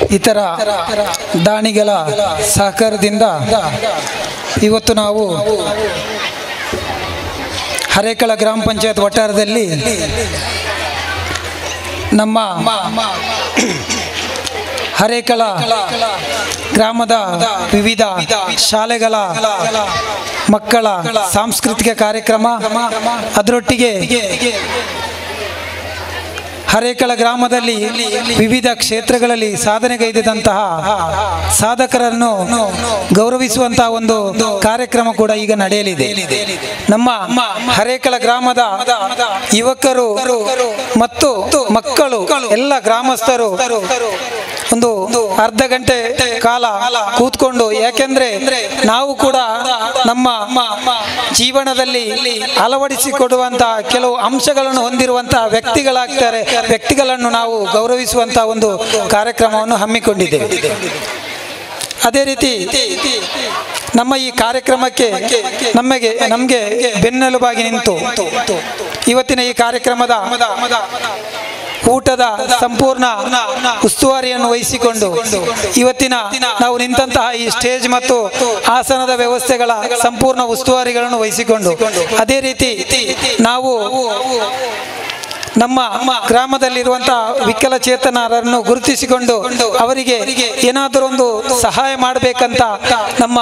ಇತರ ದಾನಿಗಳ ಸಹಕಾರದಿಂದ ಇವತ್ತು ನಾವು ಹರೇಕಳ ಗ್ರಾಮ ಪಂಚಾಯತ್ ವಠಾರದಲ್ಲಿ ನಮ್ಮ ಹರೇಕಳ ಗ್ರಾಮದ ವಿವಿಧ ಶಾಲೆಗಳ ಮಕ್ಕಳ ಸಾಂಸ್ಕೃತಿಕ ಕಾರ್ಯಕ್ರಮ ಅದರೊಟ್ಟಿಗೆ ಹರೇಕಳ ಗ್ರಾಮದಲ್ಲಿ ವಿವಿಧ ಕ್ಷೇತ್ರಗಳಲ್ಲಿ ಸಾಧನೆಗೈದಂತಹ ಸಾಧಕರನ್ನು ಗೌರವಿಸುವಂತಹ ಒಂದು ಕಾರ್ಯಕ್ರಮ ಕೂಡ ಈಗ ನಡೆಯಲಿದೆ ನಮ್ಮ ಹರೇಕಳ ಗ್ರಾಮದ ಯುವಕರು ಮತ್ತು ಮಕ್ಕಳು ಎಲ್ಲ ಗ್ರಾಮಸ್ಥರು ಒಂದು ಅರ್ಧ ಗಂಟೆ ಕಾಲ ಕೂತ್ಕೊಂಡು ಯಾಕೆಂದ್ರೆ ನಾವು ಕೂಡ ನಮ್ಮ ಜೀವನದಲ್ಲಿ ಅಳವಡಿಸಿಕೊಡುವಂತಹ ಕೆಲವು ಅಂಶಗಳನ್ನು ಹೊಂದಿರುವಂತಹ ವ್ಯಕ್ತಿಗಳಾಗ್ತಾರೆ ವ್ಯಕ್ತಿಗಳನ್ನು ನಾವು ಗೌರವಿಸುವಂತಹ ಒಂದು ಕಾರ್ಯಕ್ರಮವನ್ನು ಹಮ್ಮಿಕೊಂಡಿದ್ದೇವೆ ಅದೇ ರೀತಿ ನಮ್ಮ ಈ ಕಾರ್ಯಕ್ರಮಕ್ಕೆ ನಮಗೆ ನಮಗೆ ಬೆನ್ನೆಲುಬಾಗಿ ನಿಂತು ಇವತ್ತಿನ ಈ ಕಾರ್ಯಕ್ರಮದ ಊಟದ ಸಂಪೂರ್ಣ ಉಸ್ತುವಾರಿಯನ್ನು ವಹಿಸಿಕೊಂಡು ಇವತ್ತಿನ ನಾವು ನಿಂತಹ ಈ ಸ್ಟೇಜ್ ಮತ್ತು ಆಸನದ ವ್ಯವಸ್ಥೆಗಳ ಸಂಪೂರ್ಣ ಉಸ್ತುವಾರಿಗಳನ್ನು ವಹಿಸಿಕೊಂಡು ಅದೇ ರೀತಿ ನಾವು ನಮ್ಮ ಗ್ರಾಮದಲ್ಲಿರುವಂತಹ ವಿಕಲಚೇತನರನ್ನು ಗುರುತಿಸಿಕೊಂಡು ಅವರಿಗೆ ಏನಾದರೂ ಒಂದು ಸಹಾಯ ಮಾಡಬೇಕಂತ ನಮ್ಮ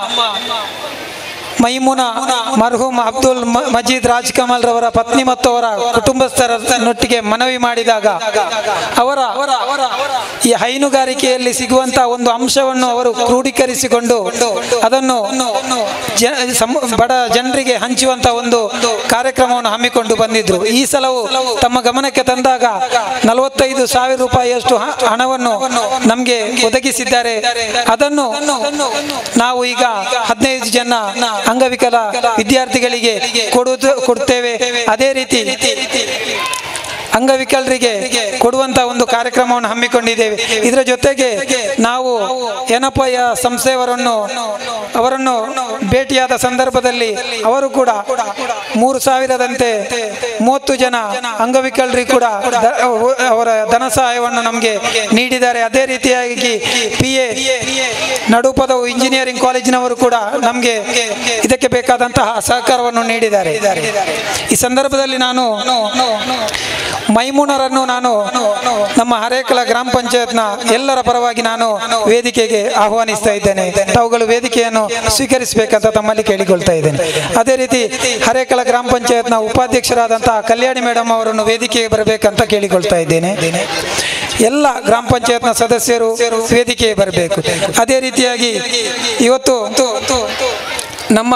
ಮೈಮುನಾ ಮರ್ಹೂಮ್ ಅಬ್ದುಲ್ ಮ- ಮಜೀದ್ ರಾಜ್ ಕಮಲ್ ರವರ ಪತ್ನಿ ಮತ್ತು ಅವರ ಕುಟುಂಬಸ್ಥರನ್ನೊಟ್ಟಿಗೆ ಮನವಿ ಮಾಡಿದಾಗ ಅವರ ಈ ಹೈನುಗಾರಿಕೆಯಲ್ಲಿ ಸಿಗುವಂತಹ ಒಂದು ಅಂಶವನ್ನು ಅವರು ಕ್ರೋಢೀಕರಿಸಿಕೊಂಡು ಅದನ್ನು ಜ- ಸಮ- ಬಡ ಜನರಿಗೆ ಹಂಚುವಂತ ಒಂದು ಕಾರ್ಯಕ್ರಮವನ್ನು ಹಮ್ಮಿಕೊಂಡು ಬಂದಿದ್ರು ಈ ಸಲವು ತಮ್ಮ ಗಮನಕ್ಕೆ ತಂದಾಗ ನಲವತ್ತೈದು ಸಾವಿರ ರೂಪಾಯಿಯಷ್ಟು ಹ- ಹಣವನ್ನು ನಮಗೆ ಒದಗಿಸಿದ್ದಾರೆ ಅದನ್ನು ನಾವು ಈಗ ಹದಿನೈದು ಜನ ಅಂಗವಿಕಲ ವಿದ್ಯಾರ್ಥಿಗಳಿಗೆ ಕೊಡುವುದು ಕೊಡ್ತೇವೆ ಅದೇ ರೀತಿ ಅಂಗವಿಕಲರಿಗೆ ಕೊಡುವಂತ ಒಂದು ಕಾರ್ಯಕ್ರಮವನ್ನು ಹಮ್ಮಿಕೊಂಡಿದ್ದೇವೆ ಇದರ ಜೊತೆಗೆ ನಾವು ಏನಪ್ಪಯ್ಯ ಸಂಸ್ಥೆಯವರನ್ನು ಅವರನ್ನು ಭೇಟಿಯಾದ ಸಂದರ್ಭದಲ್ಲಿ ಅವರು ಕೂಡ ಮೂರು ಸಾವಿರದಂತೆ ಮೂವತ್ತು ಜನ ಅಂಗವಿಕಲರಿಗೆ ಕೂಡ ದ- ಅವರ ಧನ ಸಹಾಯವನ್ನು ನಮಗೆ ನೀಡಿದ್ದಾರೆ ಅದೇ ರೀತಿಯಾಗಿ ಪಿ ಎ ನಡುಪದವು ಇಂಜಿನಿಯರಿಂಗ್ ಕಾಲೇಜಿನವರು ಕೂಡ ನಮಗೆ ಇದಕ್ಕೆ ಬೇಕಾದಂತಹ ಸಹಕಾರವನ್ನು ನೀಡಿದ್ದಾರೆ ಈ ಸಂದರ್ಭದಲ್ಲಿ ನಾನು ಮೈಮೂನರನ್ನು ನಾನು ನಮ್ಮ ಹರೇಕಳ ಗ್ರಾಮ ಪಂಚಾಯತ್ನ ಎಲ್ಲರ ಪರವಾಗಿ ನಾನು ವೇದಿಕೆಗೆ ಆಹ್ವಾನಿಸ್ತಾ ಇದ್ದೇನೆ ತಾವುಗಳು ವೇದಿಕೆಯನ್ನು ಸ್ವೀಕರಿಸಬೇಕಂತ ತಮ್ಮಲ್ಲಿ ಕೇಳಿಕೊಳ್ತಾ ಇದ್ದೇನೆ ಅದೇ ರೀತಿ ಹರೇಕಳ ಗ್ರಾಮ ಪಂಚಾಯತ್ನ ಉಪಾಧ್ಯಕ್ಷರಾದಂತಹ ಕಲ್ಯಾಣಿ ಮೇಡಮ್ ಅವರನ್ನು ವೇದಿಕೆಗೆ ಬರಬೇಕಂತ ಕೇಳಿಕೊಳ್ತಾ ಇದ್ದೇನೆ ಎಲ್ಲ ಗ್ರಾಮ ಪಂಚಾಯತ್ನ ಸದಸ್ಯರು ವೇದಿಕೆಗೆ ಬರಬೇಕು ಅದೇ ರೀತಿಯಾಗಿ ಇವತ್ತು ನಮ್ಮ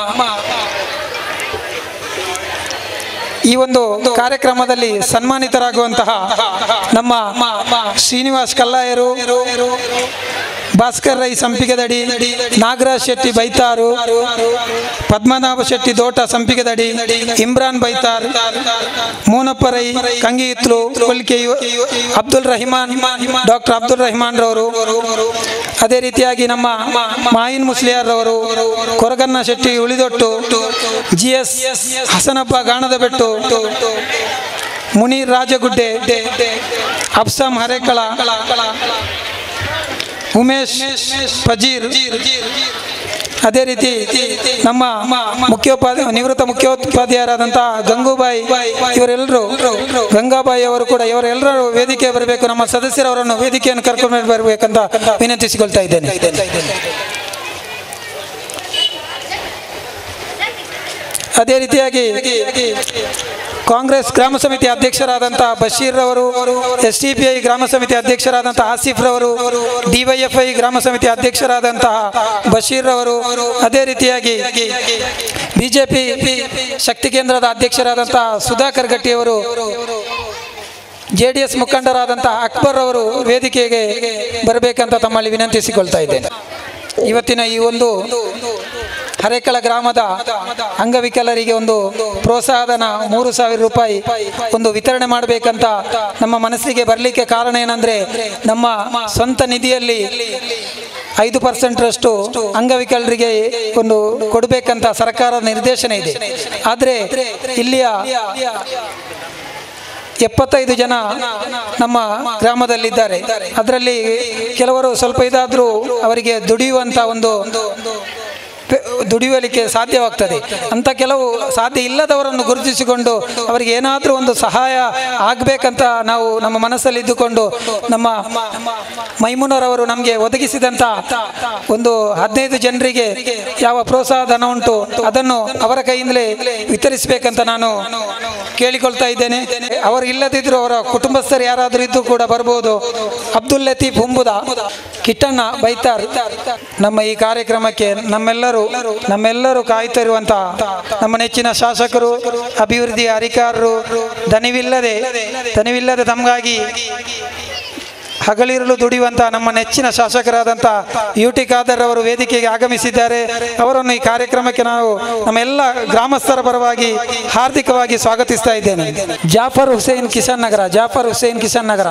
ಈ ಒಂದು ಕಾರ್ಯಕ್ರಮದಲ್ಲಿ ಸನ್ಮಾನಿತರಾಗುವಂತಹ ನಮ್ಮ ಶ್ರೀನಿವಾಸ್ ಕಲ್ಲಾಯರು ಭಾಸ್ಕರ್ ರೈ ಸಂಪಿಗೆದಡಿ ನಾಗರಾಜ್ ಶೆಟ್ಟಿ ಬೈತಾರು ಪದ್ಮನಾಭ ಶೆಟ್ಟಿ ದೋಟ ಸಂಪಿಗೆದಡಿ ಇಮ್ರಾನ್ ಬೈತಾರ್ ಮೂನಪ್ಪ ರೈ ಕಂಗಿತ್ಲು ಕೊಲ್ಕೆ ಅಬ್ದುಲ್ ರಹಿಮಾನ್ ಡಾಕ್ಟರ್ ಅಬ್ದುಲ್ ರಹಿಮಾನ್ ರವರು ಅದೇ ರೀತಿಯಾಗಿ ನಮ್ಮ ಮಾಯಿನ್ ಮುಸ್ಲಿಯಾರ್ ರವರು ಕೊರಗನ್ನ ಶೆಟ್ಟಿ ಉಳಿದೊಟ್ಟು ಜಿ ಎಸ್ ಹಸನಪ್ಪ ಗಾಣದ ಬೆಟ್ಟು ಮುನೀರ್ ರಾಜಗುಡ್ಡೆ ಅಫ್ಸಾಮ್ ಹರೇಕಳ ಉಮೇಶ್ ಫಜೀರ್ ಅದೇ ರೀತಿ ನಮ್ಮ ಮುಖ್ಯೋಪಾಧ್ಯಾಯ ನಿವೃತ್ತ ಮುಖ್ಯೋಪಾಧ್ಯಾಯರಾದಂತಹ ಗಂಗೂಬಾಯಿ ಇವರೆಲ್ಲರೂ ಗಂಗಾಬಾಯಿ ಅವರು ಕೂಡ ಇವರೆಲ್ಲರೂ ವೇದಿಕೆ ಬರಬೇಕು ನಮ್ಮ ಸದಸ್ಯರವರನ್ನು ವೇದಿಕೆಯನ್ನು ಕರ್ಕೊಂಡು ಬರಬೇಕಂತ ವಿನಂತಿಸಿಕೊಳ್ತಾ ಇದ್ದೇನೆ ಅದೇ ರೀತಿಯಾಗಿ ಕಾಂಗ್ರೆಸ್ ಗ್ರಾಮ ಸಮಿತಿ ಅಧ್ಯಕ್ಷರಾದಂತಹ ಬಶೀರ್ ರವರು ಎಸ್ ಡಿ ಪಿ ಐ ಗ್ರಾಮ ಸಮಿತಿ ಅಧ್ಯಕ್ಷರಾದಂತಹ ಆಸಿಫ್ ರವರು ಡಿವೈಎಫ್ಐ ಗ್ರಾಮ ಸಮಿತಿ ಅಧ್ಯಕ್ಷರಾದಂತಹ ಬಶೀರ್ ರವರು ಅದೇ ರೀತಿಯಾಗಿ ಬಿಜೆಪಿ ಶಕ್ತಿ ಕೇಂದ್ರದ ಅಧ್ಯಕ್ಷರಾದಂತಹ ಸುಧಾಕರ್ ಗಟ್ಟಿಯವರು ಜೆ ಡಿ ಎಸ್ ಮುಖಂಡರಾದಂತಹ ಅಕ್ಬರ್ ಅವರು ವೇದಿಕೆಗೆ ಬರಬೇಕಂತ ತಮ್ಮಲ್ಲಿ ವಿನಂತಿಸಿಕೊಳ್ತಾ ಇದ್ದೇನೆ ಇವತ್ತಿನ ಈ ಒಂದು ಹರೇಕಳ ಗ್ರಾಮದ ಅಂಗವಿಕಲರಿಗೆ ಒಂದು ಪ್ರೋತ್ಸಾಹಧನ ಮೂರು ಸಾವಿರ ರೂಪಾಯಿ ಒಂದು ವಿತರಣೆ ಮಾಡಬೇಕಂತ ನಮ್ಮ ಮನಸ್ಸಿಗೆ ಬರಲಿಕ್ಕೆ ಕಾರಣ ಏನಂದ್ರೆ ನಮ್ಮ ಸ್ವಂತ ನಿಧಿಯಲ್ಲಿ ಐದು ಪರ್ಸೆಂಟ್ರಷ್ಟು ಅಂಗವಿಕಲರಿಗೆ ಒಂದು ಕೊಡಬೇಕಂತ ಸರ್ಕಾರದ ನಿರ್ದೇಶನ ಇದೆ ಆದರೆ ಇಲ್ಲಿಯ ಎಪ್ಪತ್ತೈದು ಜನ ನಮ್ಮ ಗ್ರಾಮದಲ್ಲಿದ್ದಾರೆ ಅದರಲ್ಲಿ ಕೆಲವರು ಸ್ವಲ್ಪ ಇದಾದರೂ ಅವರಿಗೆ ದುಡಿಯುವಂಥ ಒಂದು ಪೆ- ದುಡಿಯಲಿಕ್ಕೆ ಸಾಧ್ಯವಾಗ್ತದೆ ಅಂತ ಕೆಲವು ಸಾಧ್ಯ ಇಲ್ಲದವರನ್ನು ಗುರುತಿಸಿಕೊಂಡು ಅವರಿಗೆ ಏನಾದರೂ ಒಂದು ಸಹಾಯ ಆಗಬೇಕಂತ ನಾವು ನಮ್ಮ ಮನಸ್ಸಲ್ಲಿ ಇದ್ದುಕೊಂಡು ನಮ್ಮ ಮೈಮುನರವರು ನಮಗೆ ಒದಗಿಸಿದಂಥ ಒಂದು ಹದಿನೈದು ಜನರಿಗೆ ಯಾವ ಪ್ರೋತ್ಸಾಹ ಧನ ಉಂಟು ಅದನ್ನು ಅವರ ಕೈಯಿಂದಲೇ ವಿತರಿಸಬೇಕಂತ ನಾನು ಕೇಳಿಕೊಳ್ತಾ ಇದ್ದೇನೆ ಅವರು ಇಲ್ಲದಿದ್ದರೂ ಅವರ ಕುಟುಂಬಸ್ಥರು ಯಾರಾದರೂ ಇದ್ದು ಕೂಡ ಬರ್ಬೋದು ಅಬ್ದುಲ್ ಲತೀಫ್ ಹುಂಬುದ ಕಿಟ್ಟಣ್ಣ ಬೈತಾರ್ ನಮ್ಮ ಈ ಕಾರ್ಯಕ್ರಮಕ್ಕೆ ನಮ್ಮೆಲ್ಲರೂ ನಮ್ಮೆಲ್ಲರೂ ಕಾಯ್ತಿರುವಂತ ನಮ್ಮ ನೆಚ್ಚಿನ ಶಾಸಕರು ಅಭಿವೃದ್ಧಿ ಅಧಿಕಾರರು ದನಿವಿಲ್ಲದೆ ದನಿವಿಲ್ಲದೆ ತಮಗಾಗಿ ಹಗಲಿರಲು ದುಡಿಯುವಂತಹ ನಮ್ಮ ನೆಚ್ಚಿನ ಶಾಸಕರಾದಂಥ ಯು ಟಿ ಖಾದರ್ ಅವರು ವೇದಿಕೆಗೆ ಆಗಮಿಸಿದ್ದಾರೆ ಅವರನ್ನು ಈ ಕಾರ್ಯಕ್ರಮಕ್ಕೆ ನಾವು ನಮ್ಮೆಲ್ಲ ಗ್ರಾಮಸ್ಥರ ಪರವಾಗಿ ಹಾರ್ದಿಕವಾಗಿ ಸ್ವಾಗತಿಸ್ತಾ ಇದ್ದೇನೆ ಜಾಫರ್ ಹುಸೇನ್ ಕಿಶನ್ ನಗರ ಜಾಫರ್ ಹುಸೇನ್ ಕಿಶನ್ ನಗರ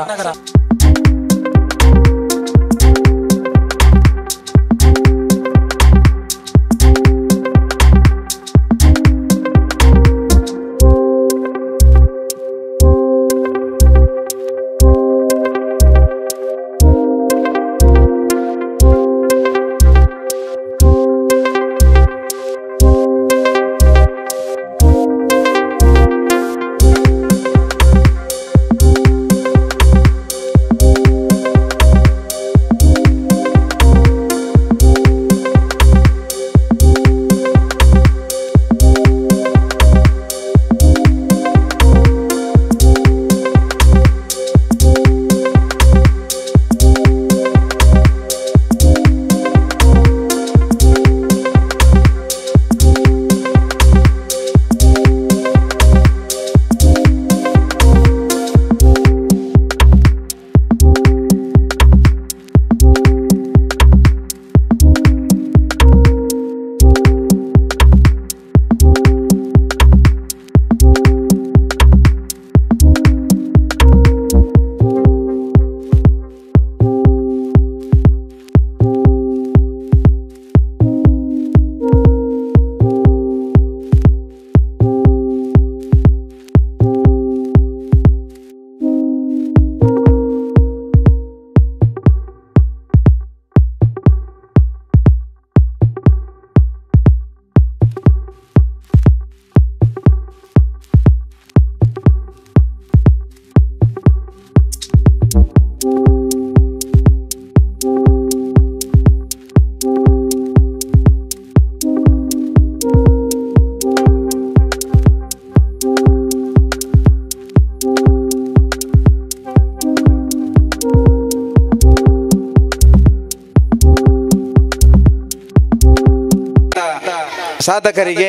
ಸಾಧಕರಿಗೆ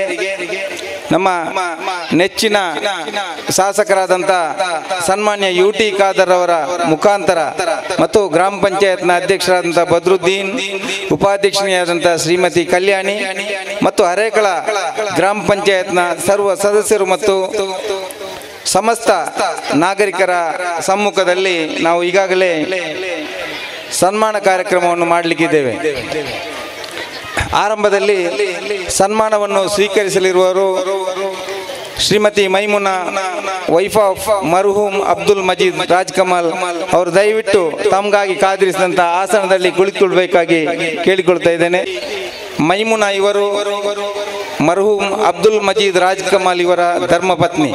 ನಮ್ಮ ನೆಚ್ಚಿನ ಶಾಸಕರಾದಂಥ ಸನ್ಮಾನ್ಯ ಯು ಟಿ ಖಾದರ್ ಅವರ ಮುಖಾಂತರ ಮತ್ತು ಗ್ರಾಮ ಪಂಚಾಯತ್ನ ಅಧ್ಯಕ್ಷರಾದಂಥ ಬದ್ರುದ್ದೀನ್ ಉಪಾಧ್ಯಕ್ಷನಿಯಾದಂಥ ಶ್ರೀಮತಿ ಕಲ್ಯಾಣಿ ಮತ್ತು ಹರೇಕಳ ಗ್ರಾಮ ಪಂಚಾಯತ್ನ ಸರ್ವ ಸದಸ್ಯರು ಮತ್ತು ಸಮಸ್ತ ನಾಗರಿಕರ ಸಮ್ಮುಖದಲ್ಲಿ ನಾವು ಈಗಾಗಲೇ ಸನ್ಮಾನ ಕಾರ್ಯಕ್ರಮವನ್ನು ಮಾಡಲಿಕ್ಕಿದ್ದೇವೆ ಆರಂಭದಲ್ಲಿ ಸನ್ಮಾನವನ್ನು ಸ್ವೀಕರಿಸಲಿರುವವರು ಶ್ರೀಮತಿ ಮೈಮುನಾ ವೈಫ್ ಆಫ್ ಮರ್ಹೂಮ್ ಅಬ್ದುಲ್ ಮಜೀದ್ ರಾಜ್ ಕಮಲ್ ಅವರು ದಯವಿಟ್ಟು ತಮಗಾಗಿ ಕಾದಿರಿಸಿದಂಥ ಆಸನದಲ್ಲಿ ಕುಳಿತುಕೊಳ್ಬೇಕಾಗಿ ಕೇಳಿಕೊಳ್ತಾ ಇದ್ದೇನೆ ಮೈಮುನಾ ಇವರು ಮರ್ಹೂಮ್ ಅಬ್ದುಲ್ ಮಜೀದ್ ರಾಜ್ ಕಮಲ್ ಇವರ ಧರ್ಮಪತ್ನಿ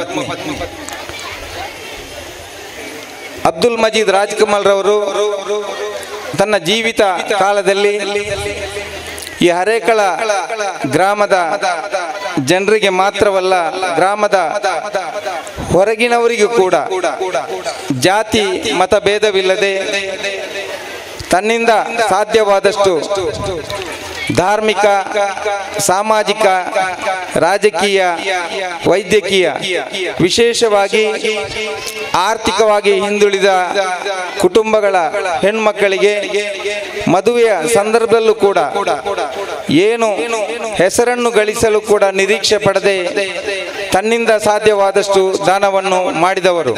ಅಬ್ದುಲ್ ಮಜೀದ್ ರಾಜ್ ಕಮಲ್ ರವರು ತನ್ನ ಜೀವಿತ ಕಾಲದಲ್ಲಿ ಈ ಹರೇಕಳ ಗ್ರಾಮದ ಜನರಿಗೆ ಮಾತ್ರವಲ್ಲ ಗ್ರಾಮದ ಹೊರಗಿನವರಿಗೂ ಕೂಡ ಜಾತಿ ಮತ ಭೇದವಿಲ್ಲದೆ ತನ್ನಿಂದ ಸಾಧ್ಯವಾದಷ್ಟು ಧಾರ್ಮಿಕ ಸಾಮಾಜಿಕ ರಾಜಕೀಯ ವೈದ್ಯಕೀಯ ವಿಶೇಷವಾಗಿ ಆರ್ಥಿಕವಾಗಿ ಹಿಂದುಳಿದ ಕುಟುಂಬಗಳ ಹೆಣ್ಮಕ್ಕಳಿಗೆ ಮದುವೆಯ ಸಂದರ್ಭದಲ್ಲೂ ಕೂಡ ಏನು ಹೆಸರನ್ನು ಗಳಿಸಲು ಕೂಡ ನಿರೀಕ್ಷೆ ಪಡದೆ ತನ್ನಿಂದ ಸಾಧ್ಯವಾದಷ್ಟು ದಾನವನ್ನು ಮಾಡಿದವರು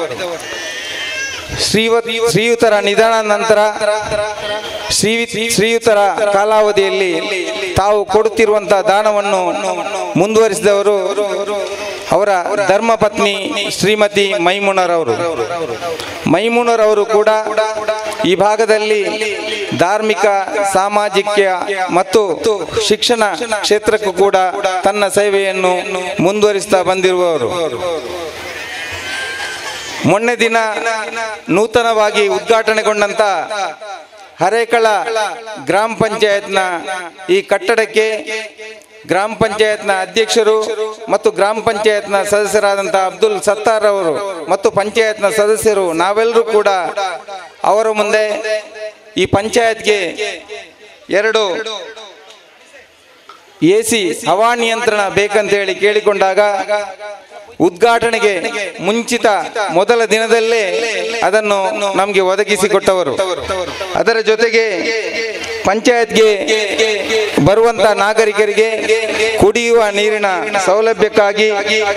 ಶ್ರೀವ ಶ್ರೀಯುತರ ನಿಧನ ನಂತರ ಶ್ರೀ ಶ್ರೀಯುತರ ಕಾಲಾವಧಿಯಲ್ಲಿ ತಾವು ಕೊಡುತ್ತಿರುವಂತಹ ದಾನವನ್ನು ಮುಂದುವರಿಸಿದವರು ಅವರ ಧರ್ಮಪತ್ನಿ ಶ್ರೀಮತಿ ಮೈಮುನರವರು ಮೈಮುನರವರು ಕೂಡ ಈ ಭಾಗದಲ್ಲಿ ಧಾರ್ಮಿಕ ಸಾಮಾಜಿಕ ಮತ್ತು ಶಿಕ್ಷಣ ಕ್ಷೇತ್ರಕ್ಕೂ ಕೂಡ ತನ್ನ ಸೇವೆಯನ್ನು ಮುಂದುವರಿಸ್ತಾ ಬಂದಿರುವವರು ಮೊನ್ನೆ ದಿನ ನೂತನವಾಗಿ ಉದ್ಘಾಟನೆಗೊಂಡಂತ ಹರೇಕಳ ಗ್ರಾಮ ಪಂಚಾಯತ್ನ ಈ ಕಟ್ಟಡಕ್ಕೆ ಗ್ರಾಮ ಪಂಚಾಯತ್ನ ಅಧ್ಯಕ್ಷರು ಮತ್ತು ಗ್ರಾಮ ಪಂಚಾಯತ್ನ ಸದಸ್ಯರಾದಂಥ ಅಬ್ದುಲ್ ಸತ್ತಾರ್ ಅವರು ಮತ್ತು ಪಂಚಾಯತ್ನ ಸದಸ್ಯರು ನಾವೆಲ್ಲರೂ ಕೂಡ ಅವರ ಮುಂದೆ ಈ ಪಂಚಾಯತ್ಗೆ ಎರಡು ಎ ಸಿ ಹವಾನಿಯಂತ್ರಣ ಬೇಕಂತೇಳಿ ಕೇಳಿಕೊಂಡಾಗ ಉದ್ಘಾಟನೆಗೆ ಮುಂಚಿತ ಮೊದಲ ದಿನದಲ್ಲೇ ಅದನ್ನು ನಮಗೆ ಒದಗಿಸಿಕೊಟ್ಟವರು ಅದರ ಜೊತೆಗೆ ಪಂಚಾಯತ್ಗೆ ಬರುವಂತ ನಾಗರಿಕರಿಗೆ ಕುಡಿಯುವ ನೀರಿನ ಸೌಲಭ್ಯಕ್ಕಾಗಿ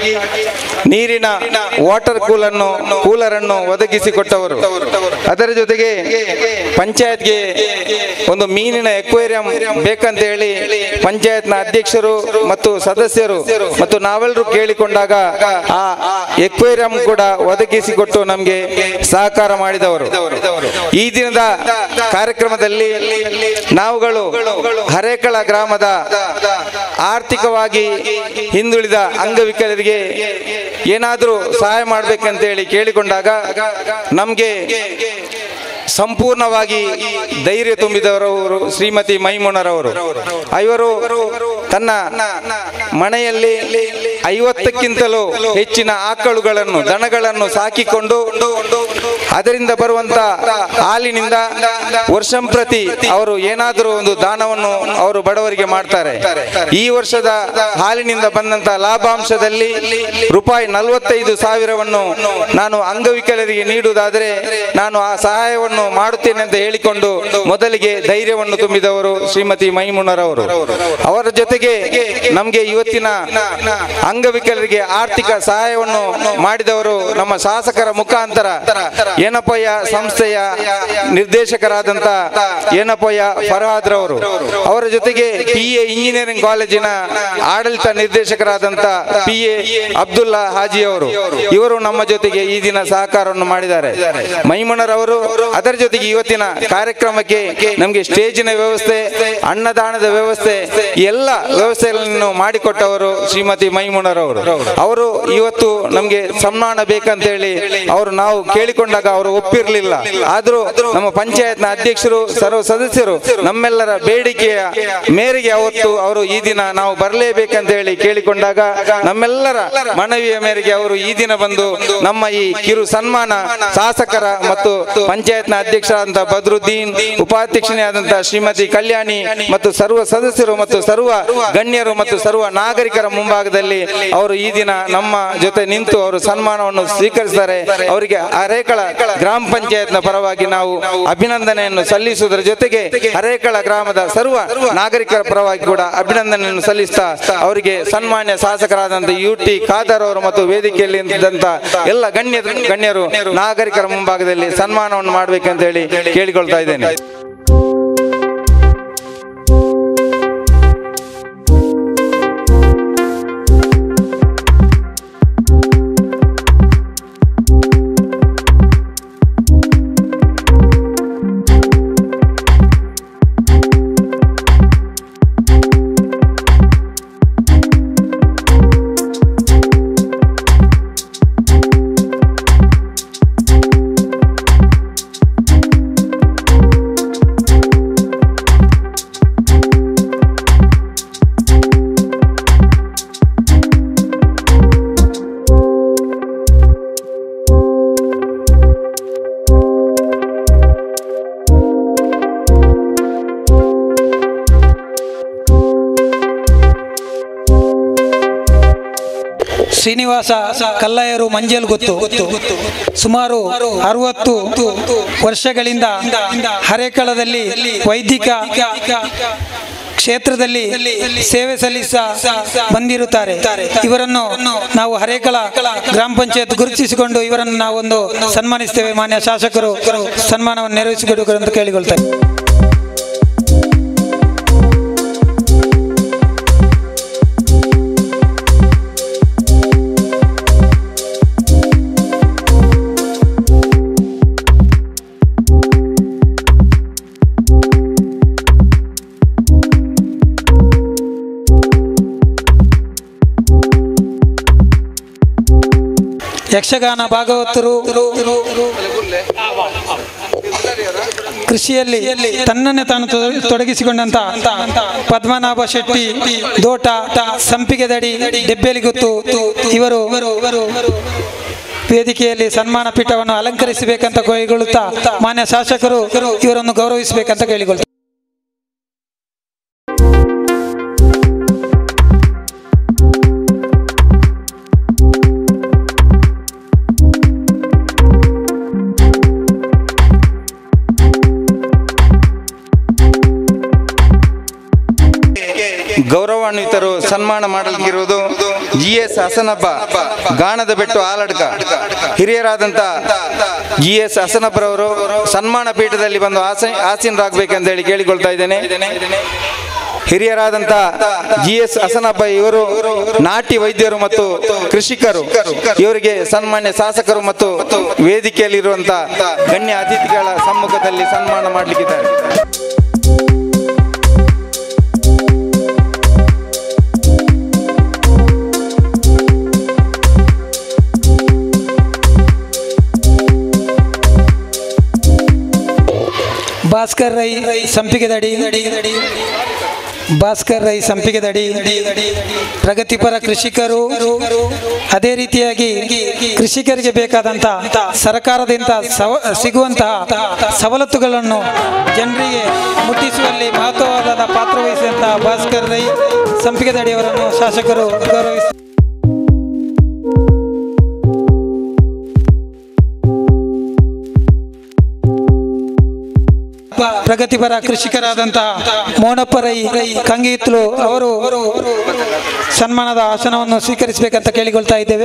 ನೀರಿನ ವಾಟರ್ ಕೂಲನ್ನು ಕೂಲರ್ ಅನ್ನು ಒದಗಿಸಿಕೊಟ್ಟವರು ಅದರ ಜೊತೆಗೆ ಪಂಚಾಯತ್ಗೆ ಒಂದು ಮೀನಿನ ಎಕ್ವೇರಿಯಂ ಬೇಕಂತ ಹೇಳಿ ಪಂಚಾಯತ್ನ ಅಧ್ಯಕ್ಷರು ಮತ್ತು ಸದಸ್ಯರು ಮತ್ತು ನಾವೆಲ್ಲರೂ ಕೇಳಿಕೊಂಡಾಗ ಆ ಎಕ್ವೇರಿಯಂ ಕೂಡ ಒದಗಿಸಿಕೊಟ್ಟು ನಮಗೆ ಸಹಕಾರ ಮಾಡಿದವರು ಈ ದಿನದ ಕಾರ್ಯಕ್ರಮದಲ್ಲಿ ನಾವುಗಳು ಹರೇಕಳ ಗ್ರಾಮದ ಆರ್ಥಿಕವಾಗಿ ಹಿಂದುಳಿದ ಅಂಗವಿಕಲರಿಗೆ ಏನಾದರೂ ಸಹಾಯ ಮಾಡಬೇಕಂತೇಳಿ ಕೇಳಿಕೊಂಡಾಗ ನಮಗೆ ಸಂಪೂರ್ಣವಾಗಿ ಧೈರ್ಯ ತುಂಬಿದವರು ಶ್ರೀಮತಿ ಮೈಮುನರವರು ಇವರು ತನ್ನ ಮನೆಯಲ್ಲಿ ಐವತ್ತಕ್ಕಿಂತಲೂ ಹೆಚ್ಚಿನ ಆಕಳುಗಳನ್ನು ದನಗಳನ್ನು ಸಾಕಿಕೊಂಡು ಅದರಿಂದ ಬರುವಂತ ಹಾಲಿನಿಂದ ವರ್ಷಂಪ್ರತಿ ಅವರು ಏನಾದರೂ ಒಂದು ದಾನವನ್ನು ಅವರು ಬಡವರಿಗೆ ಮಾಡ್ತಾರೆ ಈ ವರ್ಷದ ಹಾಲಿನಿಂದ ಬಂದಂತ ಲಾಭಾಂಶದಲ್ಲಿ ರೂಪಾಯಿ ನಲವತ್ತೈದು ಸಾವಿರವನ್ನು ನಾನು ಅಂಗವಿಕಲರಿಗೆ ನೀಡುವುದಾದರೆ ನಾನು ಆ ಸಹಾಯವನ್ನು ಮಾಡುತ್ತೇನೆ ಅಂತ ಹೇಳಿಕೊಂಡು ಮೊದಲಿಗೆ ಧೈರ್ಯವನ್ನು ತುಂಬಿದವರು ಶ್ರೀಮತಿ ಮೈಮುನರವರು ಅವರ ಜೊತೆಗೆ ನಮಗೆ ಇವತ್ತಿನ ಅಂಗವಿಕಲರಿಗೆ ಆರ್ಥಿಕ ಸಹಾಯವನ್ನು ಮಾಡಿದವರು ನಮ್ಮ ಶಾಸಕರ ಮುಖಾಂತರ ಏನಪ್ಪಯ್ಯ ಸಂಸ್ಥೆಯ ನಿರ್ದೇಶಕರಾದಂತ ಏನಪ್ಪಯ್ಯ ಫರ್ಹಾದ್ ರವರು ಅವರ ಜೊತೆಗೆ ಪಿ ಎ ಇಂಜಿನಿಯರಿಂಗ್ ಕಾಲೇಜಿನ ಆಡಳಿತ ನಿರ್ದೇಶಕರಾದಂತ ಪಿ ಎ ಅಬ್ದುಲ್ಲಾ ಹಾಜಿ ಅವರು ಇವರು ನಮ್ಮ ಜೊತೆಗೆ ಈ ದಿನ ಸಹಕಾರವನ್ನು ಮಾಡಿದ್ದಾರೆ ಮೈಮುನರವರು ಅದರ ಜೊತೆಗೆ ಇವತ್ತಿನ ಕಾರ್ಯಕ್ರಮಕ್ಕೆ ನಮಗೆ ಸ್ಟೇಜಿನ ವ್ಯವಸ್ಥೆ ಅನ್ನದಾನದ ವ್ಯವಸ್ಥೆ ಈ ಎಲ್ಲ ವ್ಯವಸ್ಥೆಗಳನ್ನು ಮಾಡಿಕೊಟ್ಟವರು ಶ್ರೀಮತಿ ಮೈಮುನರವರು ಅವರು ಇವತ್ತು ನಮಗೆ ಸನ್ಮಾನ ಬೇಕಂತ ಹೇಳಿ ಅವರು ನಾವು ಕೇಳಿಕೊಂಡಾಗ ಅವರು ಒಪ್ಪಿರಲಿಲ್ಲ ಆದರೂ ನಮ್ಮ ಪಂಚಾಯತ್ನ ಅಧ್ಯಕ್ಷರು ಸರ್ವ ಸದಸ್ಯರು ನಮ್ಮೆಲ್ಲರ ಬೇಡಿಕೆಯ ಮೇರೆಗೆ ಅವತ್ತು ಅವರು ಈ ದಿನ ನಾವು ಬರಲೇಬೇಕಂತ ಹೇಳಿ ಕೇಳಿಕೊಂಡಾಗ ನಮ್ಮೆಲ್ಲರ ಮನವಿಯ ಮೇರೆಗೆ ಅವರು ಈ ದಿನ ಬಂದು ನಮ್ಮ ಈ ಕಿರು ಸನ್ಮಾನ ಶಾಸಕರ ಮತ್ತು ಪಂಚಾಯತ್ನ ಅಧ್ಯಕ್ಷರಾದಂಥ ಬದ್ರುದ್ದೀನ್ ಉಪಾಧ್ಯಕ್ಷನೇ ಆದಂತಹ ಶ್ರೀಮತಿ ಕಲ್ಯಾಣಿ ಮತ್ತು ಸರ್ವ ಸದಸ್ಯರು ಮತ್ತು ಸರ್ವ ಗಣ್ಯರು ಮತ್ತು ಸರ್ವ ನಾಗರಿಕರ ಮುಂಭಾಗದಲ್ಲಿ ಅವರು ಈ ದಿನ ನಮ್ಮ ಜೊತೆ ನಿಂತು ಅವರು ಸನ್ಮಾನವನ್ನು ಸ್ವೀಕರಿಸಿದ್ದಾರೆ ಅವರಿಗೆ ಹರೇಕಳ ಗ್ರಾಮ ಪಂಚಾಯತ್ನ ಪರವಾಗಿ ನಾವು ಅಭಿನಂದನೆಯನ್ನು ಸಲ್ಲಿಸುವುದರ ಜೊತೆಗೆ ಹರೇಕಳ ಗ್ರಾಮದ ಸರ್ವ ನಾಗರಿಕರ ಪರವಾಗಿ ಕೂಡ ಅಭಿನಂದನೆಯನ್ನು ಸಲ್ಲಿಸ್ತಾ ಅವರಿಗೆ ಸನ್ಮಾನ್ಯ ಶಾಸಕರಾದಂಥ ಯು ಟಿ ಖಾದರ್ ಅವರು ಮತ್ತು ವೇದಿಕೆಯಲ್ಲಿ ಇದ್ದಂತ ಎಲ್ಲ ಗಣ್ಯ ಗಣ್ಯರು ನಾಗರಿಕರ ಮುಂಭಾಗದಲ್ಲಿ ಸನ್ಮಾನವನ್ನು ಮಾಡಬೇಕಂತ ಹೇಳಿ ಕೇಳಿಕೊಳ್ತಾ ಇದ್ದೇನೆ ಶ್ರೀನಿವಾಸ ಕಲ್ಲಾಯರು ಮಂಜೇಲ್ ಗೊತ್ತು ಸುಮಾರು ಅರವತ್ತು ವರ್ಷಗಳಿಂದ ಹರೇಕಳದಲ್ಲಿ ವೈದಿಕ ಕ್ಷೇತ್ರದಲ್ಲಿ ಸೇವೆ ಸಲ್ಲಿಸ ಬಂದಿರುತ್ತಾರೆ ಇವರನ್ನು ನಾವು ಹರೇಕಳ ಗ್ರಾಮ ಪಂಚಾಯತ್ ಗುರುತಿಸಿಕೊಂಡು ಇವರನ್ನು ನಾವೊಂದು ಸನ್ಮಾನಿಸ್ತೇವೆ ಮಾನ್ಯ ಶಾಸಕರು ಸನ್ಮಾನವನ್ನು ನೆರವೇರಿಸಿಕೊಡಬೇಕು ಅಂತ ಕೇಳಿಕೊಳ್ತಾರೆ ಯಕ್ಷಗಾನ ಭಾಗವತರು ಕೃಷಿಯಲ್ಲಿ ತನ್ನನ್ನೇ ತಾನು ತೊಡ- ತೊಡಗಿಸಿಕೊಂಡಂತ ಪದ್ಮನಾಭ ಶೆಟ್ಟಿ ದೋಟ ಸಂಪಿಗೆ ದಡಿ ದೆಬ್ಬೆಲಿಗುತ್ತು ಇವರು ವೇದಿಕೆಯಲ್ಲಿ ಸನ್ಮಾನ ಪೀಠವನ್ನು ಅಲಂಕರಿಸಬೇಕಂತ ಕೈಗೊಳ್ಳುತ್ತಾ ಮಾನ್ಯ ಶಾಸಕರು ಇವರನ್ನು ಗೌರವಿಸಬೇಕಂತ ಕೇಳಿಕೊಳ್ತಾರೆ ಗೌರವಾನ್ವಿತರು ಸನ್ಮಾನ ಮಾಡಲಿಕ್ಕಿರುವುದು ಜಿ ಎಸ್ ಹಸನಬ್ಬ ಗಾಣದ ಬೆಟ್ಟು ಆಲಡ್ಕ ಹಿರಿಯರಾದಂಥ ಜಿ ಎಸ್ ಹಸನಬ್ಬರವರು ಸನ್ಮಾನ ಪೀಠದಲ್ಲಿ ಬಂದು ಆಸ ಆಸೀನರಾಗಬೇಕಂತ ಹೇಳಿ ಕೇಳಿಕೊಳ್ತಾ ಇದ್ದೇನೆ ಹಿರಿಯರಾದಂಥ ಜಿ ಎಸ್ ಹಸನಬ್ಬ ಇವರು ನಾಟಿ ವೈದ್ಯರು ಮತ್ತು ಕೃಷಿಕರು ಇವರಿಗೆ ಸನ್ಮಾನ್ಯ ಶಾಸಕರು ಮತ್ತು ವೇದಿಕೆಯಲ್ಲಿರುವಂಥ ಗಣ್ಯ ಅತಿಥಿಗಳ ಸಮ್ಮುಖದಲ್ಲಿ ಸನ್ಮಾನ ಮಾಡಲಿಕ್ಕಿದ್ದಾರೆ ಭಾಸ್ಕರ್ ರೈ ಸಂಪಿಗೆ ದಡಿ ಭಾಸ್ಕರ್ ರೈ ಸಂಪಿಗೆ ದಡಿ ಪ್ರಗತಿಪರ ಕೃಷಿಕರು ಅದೇ ರೀತಿಯಾಗಿ ಕೃಷಿಕರಿಗೆ ಬೇಕಾದಂತ ಸರ್ಕಾರದಿಂದ ಸವ ಸಿಗುವಂತಹ ಸವಲತ್ತುಗಳನ್ನು ಜನರಿಗೆ ಮುಟ್ಟಿಸುವಲ್ಲಿ ಮಹತ್ವವಾದ ಪಾತ್ರ ವಹಿಸಿದಂತಹ ಭಾಸ್ಕರ್ ರೈ ಸಂಪಿಗೆ ದಡಿಯವರನ್ನು ಶಾಸಕರು ಗೌರವಿಸಿ ಪ್ರಗತಿಪರ ಕೃಷಿಕರಾದಂತಹ ಮೋನಪ್ಪ ರೈ ಕಂಗೀತ್ಲು ಅವರು ಸನ್ಮಾನದ ಆಸನವನ್ನು ಸ್ವೀಕರಿಸಬೇಕಂತ ಕೇಳಿಕೊಳ್ತಾ ಇದ್ದೇವೆ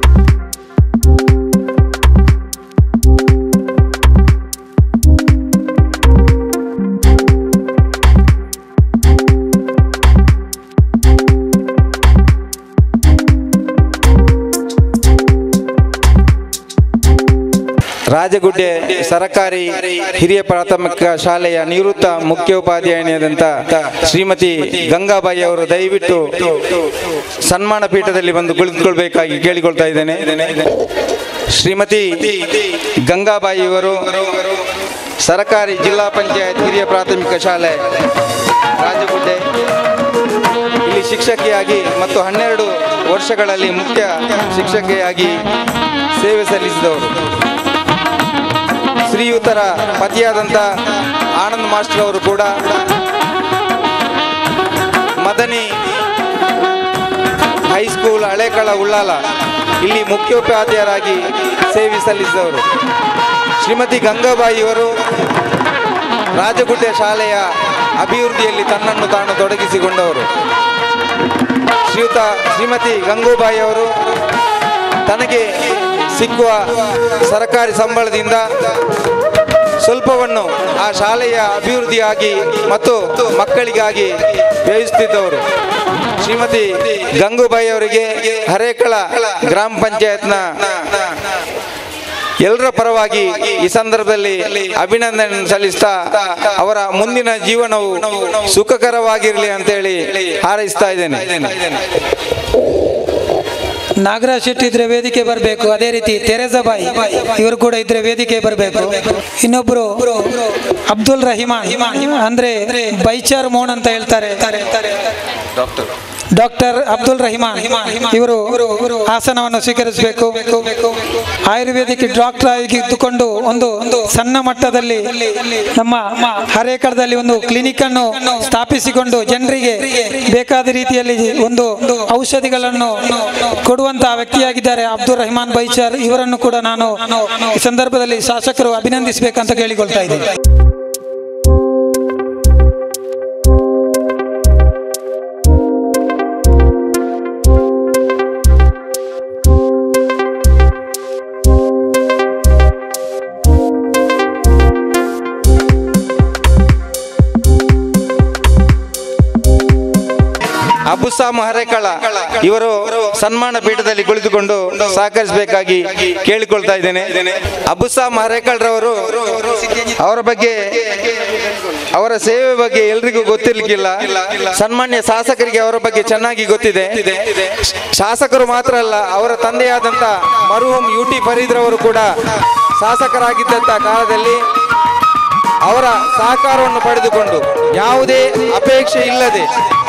ರಾಜಗುಡ್ಡೆ ಸರಕಾರಿ ಹಿರಿಯ ಪ್ರಾಥಮಿಕ ಶಾಲೆಯ ನಿವೃತ್ತ ಮುಖ್ಯೋಪಾಧ್ಯಾಯನಿಯಾದಂಥ ಶ್ರೀಮತಿ ಗಂಗಾಬಾಯಿ ಅವರು ದಯವಿಟ್ಟು ಸನ್ಮಾನ ಪೀಠದಲ್ಲಿ ಬಂದು ಕುಳಿತುಕೊಳ್ಬೇಕಾಗಿ ಕೇಳಿಕೊಳ್ತಾ ಇದ್ದೇನೆ ಶ್ರೀಮತಿ ಗಂಗಾಬಾಯಿ ಅವರು ಸರಕಾರಿ ಜಿಲ್ಲಾ ಪಂಚಾಯತ್ ಹಿರಿಯ ಪ್ರಾಥಮಿಕ ಶಾಲೆ ರಾಜಗುಡ್ಡೆ ಇಲ್ಲಿ ಶಿಕ್ಷಕಿಯಾಗಿ ಮತ್ತು ಹನ್ನೆರಡು ವರ್ಷಗಳಲ್ಲಿ ಮುಖ್ಯ ಶಿಕ್ಷಕಿಯಾಗಿ ಸೇವೆ ಸಲ್ಲಿಸಿದವರು ಶ್ರೀಯುತರ ಪತಿಯಾದಂಥ ಆನಂದ್ ಮಾಸ್ಟರ್ ಅವರು ಕೂಡ ಮದನಿ ಹೈಸ್ಕೂಲ್ ಹಳೇಕಳ ಉಳ್ಳಾಲ ಇಲ್ಲಿ ಮುಖ್ಯೋಪಾಧ್ಯಾಯರಾಗಿ ಸೇವೆ ಸಲ್ಲಿಸಿದವರು ಶ್ರೀಮತಿ ಗಂಗಾಬಾಯಿಯವರು ರಾಜಗುಡ್ಡೆ ಶಾಲೆಯ ಅಭಿವೃದ್ಧಿಯಲ್ಲಿ ತನ್ನನ್ನು ತಾನು ತೊಡಗಿಸಿಕೊಂಡವರು ಶ್ರೀಯುತ ಶ್ರೀಮತಿ ಗಂಗೂಬಾಯಿ ಅವರು ತನಗೆ ಸಿಕ್ಕುವ ಸರ್ಕಾರಿ ಸಂಬಳದಿಂದ ಸ್ವಲ್ಪವನ್ನು ಆ ಶಾಲೆಯ ಅಭಿವೃದ್ಧಿಯಾಗಿ ಮತ್ತು ಮಕ್ಕಳಿಗಾಗಿ ವ್ಯಯಿಸುತ್ತಿದ್ದವರು ಶ್ರೀಮತಿ ಗಂಗೂಬಾಯಿ ಅವರಿಗೆ ಹರೇಕಳ ಗ್ರಾಮ ಪಂಚಾಯತ್ನ ಎಲ್ಲರ ಪರವಾಗಿ ಈ ಸಂದರ್ಭದಲ್ಲಿ ಅಭಿನಂದನೆ ಸಲ್ಲಿಸ್ತಾ ಅವರ ಮುಂದಿನ ಜೀವನವು ಸುಖಕರವಾಗಿರಲಿ ಅಂತೇಳಿ ಹಾರೈಸ್ತಾ ಇದ್ದೇನೆ ನಾಗರಾಜ್ ಶೆಟ್ಟಿ ಇದ್ರೆ ವೇದಿಕೆ ಬರಬೇಕು ಅದೇ ರೀತಿ ತೆರೆಜಾ ಬಾಯಿ ಇವರು ಕೂಡ ಇದ್ರೆ ವೇದಿಕೆ ಬರಬೇಕು ಇನ್ನೊಬ್ರು ಅಬ್ದುಲ್ ರಹಿಮಾನ್ ಅಂದ್ರೆ ಬೈಚಾರ್ ಮೋಹನ್ ಅಂತ ಹೇಳ್ತಾರೆ ಡಾಕ್ಟರ್ ಅಬ್ದುಲ್ ರಹಿಮಾನ್ ಇವರು ಆಸನವನ್ನು ಸ್ವೀಕರಿಸಬೇಕು ಆಯುರ್ವೇದಿಕ್ ಡಾಕ್ಟರ್ ಆಗಿ ಇದ್ದುಕೊಂಡು ಒಂದು ಸಣ್ಣ ಮಟ್ಟದಲ್ಲಿ ನಮ್ಮ ಹರೇಕಳದಲ್ಲಿ ಒಂದು ಕ್ಲಿನಿಕ್ ಅನ್ನು ಸ್ಥಾಪಿಸಿಕೊಂಡು ಜನರಿಗೆ ಬೇಕಾದ ರೀತಿಯಲ್ಲಿ ಒಂದು ಔಷಧಿಗಳನ್ನು ಕೊಡುವಂತಹ ವ್ಯಕ್ತಿಯಾಗಿದ್ದಾರೆ ಅಬ್ದುಲ್ ರಹಿಮಾನ್ ಬೈಚಾರ್ ಇವರನ್ನು ಕೂಡ ನಾನು ಈ ಸಂದರ್ಭದಲ್ಲಿ ಶಾಸಕರು ಅಭಿನಂದಿಸಬೇಕಂತ ಕೇಳಿಕೊಳ್ತಾ ಇದ್ದೀನಿ ಅಬುಸಾಮ್ ಹರೇಕಳ ಇವರು ಸನ್ಮಾನ ಪೀಠದಲ್ಲಿ ಕುಳಿತುಕೊಂಡು ಸಹಕರಿಸಬೇಕಾಗಿ ಕೇಳಿಕೊಳ್ತಾ ಇದ್ದೇನೆ ಅಬುಸಾಮ್ ಹರೇಕಳ್ರವರು ಅವರ ಬಗ್ಗೆ ಅವರ ಸೇವೆ ಬಗ್ಗೆ ಎಲ್ರಿಗೂ ಗೊತ್ತಿರ್ಲಿಕ್ಕಿಲ್ಲ ಸನ್ಮಾನ್ಯ ಶಾಸಕರಿಗೆ ಅವರ ಬಗ್ಗೆ ಚೆನ್ನಾಗಿ ಗೊತ್ತಿದೆ ಶಾಸಕರು ಮಾತ್ರ ಅಲ್ಲ ಅವರ ತಂದೆಯಾದಂಥ ಮರುಹಂ ಯು ಟಿ ಫರೀದ್ರವರು ಕೂಡ ಶಾಸಕರಾಗಿದ್ದಂಥ ಕಾಲದಲ್ಲಿ ಅವರ ಸಹಕಾರವನ್ನು ಪಡೆದುಕೊಂಡು ಯಾವುದೇ ಅಪೇಕ್ಷೆ ಇಲ್ಲದೆ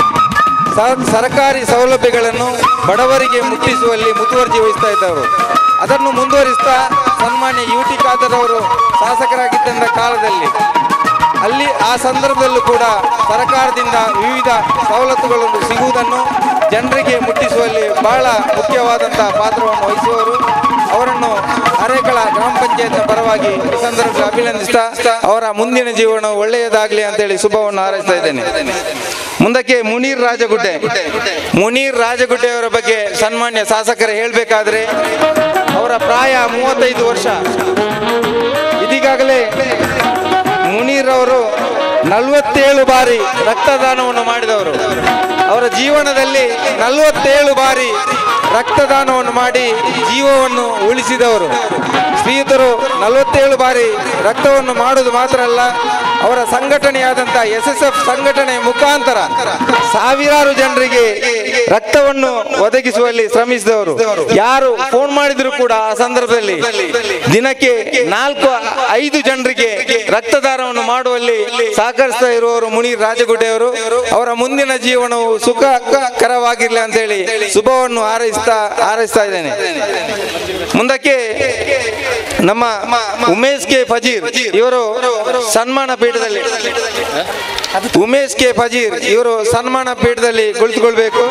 ಸ- ಸರ್ಕಾರಿ ಸೌಲಭ್ಯಗಳನ್ನು ಬಡವರಿಗೆ ಮುಟ್ಟಿಸುವಲ್ಲಿ ಮುತುವರ್ಜಿ ವಹಿಸ್ತಾ ಇದ್ದವರು ಅದನ್ನು ಮುಂದುವರಿಸ್ತಾ ಸನ್ಮಾನ್ಯ ಯು ಟಿ ಖಾದರ್ ಅವರು ಶಾಸಕರಾಗಿದ್ದಂಥ ಕಾಲದಲ್ಲಿ ಅಲ್ಲಿ ಆ ಸಂದರ್ಭದಲ್ಲೂ ಕೂಡ ಸರ್ಕಾರದಿಂದ ವಿವಿಧ ಸವಲತ್ತುಗಳನ್ನು ಸಿಗುವುದನ್ನು ಜನರಿಗೆ ಮುಟ್ಟಿಸುವಲ್ಲಿ ಬಹಳ ಮುಖ್ಯವಾದಂಥ ಪಾತ್ರವನ್ನು ವಹಿಸುವವರು ಅವರನ್ನು ಅರೇಕಳ ಗ್ರಾಮ ಪಂಚಾಯತ್ನ ಪರವಾಗಿ ಈ ಸಂದರ್ಭದಲ್ಲಿ ಅಭಿನಂದಿಸ್ತಾ ಅವರ ಮುಂದಿನ ಜೀವನ ಒಳ್ಳೆಯದಾಗಲಿ ಅಂತೇಳಿ ಶುಭವನ್ನು ಹಾರೈಸ್ತಾ ಇದ್ದೇನೆ ಮುಂದಕ್ಕೆ ಮುನೀರ್ ರಾಜಗುಡ್ಡೆ ಮುನೀರ್ ರಾಜಗುಡ್ಡೆ ಅವರ ಬಗ್ಗೆ ಸನ್ಮಾನ್ಯ ಶಾಸಕರು ಹೇಳಬೇಕಾದ್ರೆ ಅವರ ಪ್ರಾಯ ಮೂವತ್ತೈದು ವರ್ಷ ಇದೀಗಾಗಲೇ ಮುನೀರ್ ಅವರು ನಲವತ್ತೇಳು ಬಾರಿ ರಕ್ತದಾನವನ್ನು ಮಾಡಿದವರು ಅವರ ಜೀವನದಲ್ಲಿ ನಲವತ್ತೇಳು ಬಾರಿ ರಕ್ತದಾನವನ್ನು ಮಾಡಿ ಜೀವವನ್ನು ಉಳಿಸಿದವರು ಶ್ರೀಯುತರು ನಲವತ್ತೇಳು ಬಾರಿ ರಕ್ತವನ್ನು ಮಾಡುವುದು ಮಾತ್ರ ಅಲ್ಲ ಅವರ ಸಂಘಟನೆಯಾದಂಥ ಎಸ್ ಎಸ್ ಎಫ್ ಸಂಘಟನೆ ಮುಖಾಂತರ ಸಾವಿರಾರು ಜನರಿಗೆ ರಕ್ತವನ್ನು ಒದಗಿಸುವಲ್ಲಿ ಶ್ರಮಿಸಿದವರು ಯಾರು ಫೋನ್ ಮಾಡಿದ್ರು ಕೂಡ ಆ ಸಂದರ್ಭದಲ್ಲಿ ದಿನಕ್ಕೆ ನಾಲ್ಕು ಐದು ಜನರಿಗೆ ರಕ್ತದಾನವನ್ನು ಮಾಡುವಲ್ಲಿ ಸಹಕರಿಸ್ತಾ ಇರುವವರು ಮುನೀರ್ ರಾಜಗುಡ್ಡೆಯವರು ಅವರ ಮುಂದಿನ ಜೀವನವು ಸುಖಕರವಾಗಿರ್ಲಿ ಅಂತೇಳಿ ಶುಭವನ್ನು ಹಾರೈಸ್ತಾ ಹಾರೈಸ್ತಾ ಇದ್ದೇನೆ ಮುಂದಕ್ಕೆ ನಮ್ಮ ಉಮೇಶ್ ಕೆ ಫಜೀರ್ ಇವರು ಸನ್ಮಾನ ಪೀಠದಲ್ಲಿ ಉಮೇಶ್ ಕೆ ಫಜೀರ್ ಇವರು ಸನ್ಮಾನ ಪೀಠದಲ್ಲಿ ಕುಳಿತುಕೊಳ್ಬೇಕು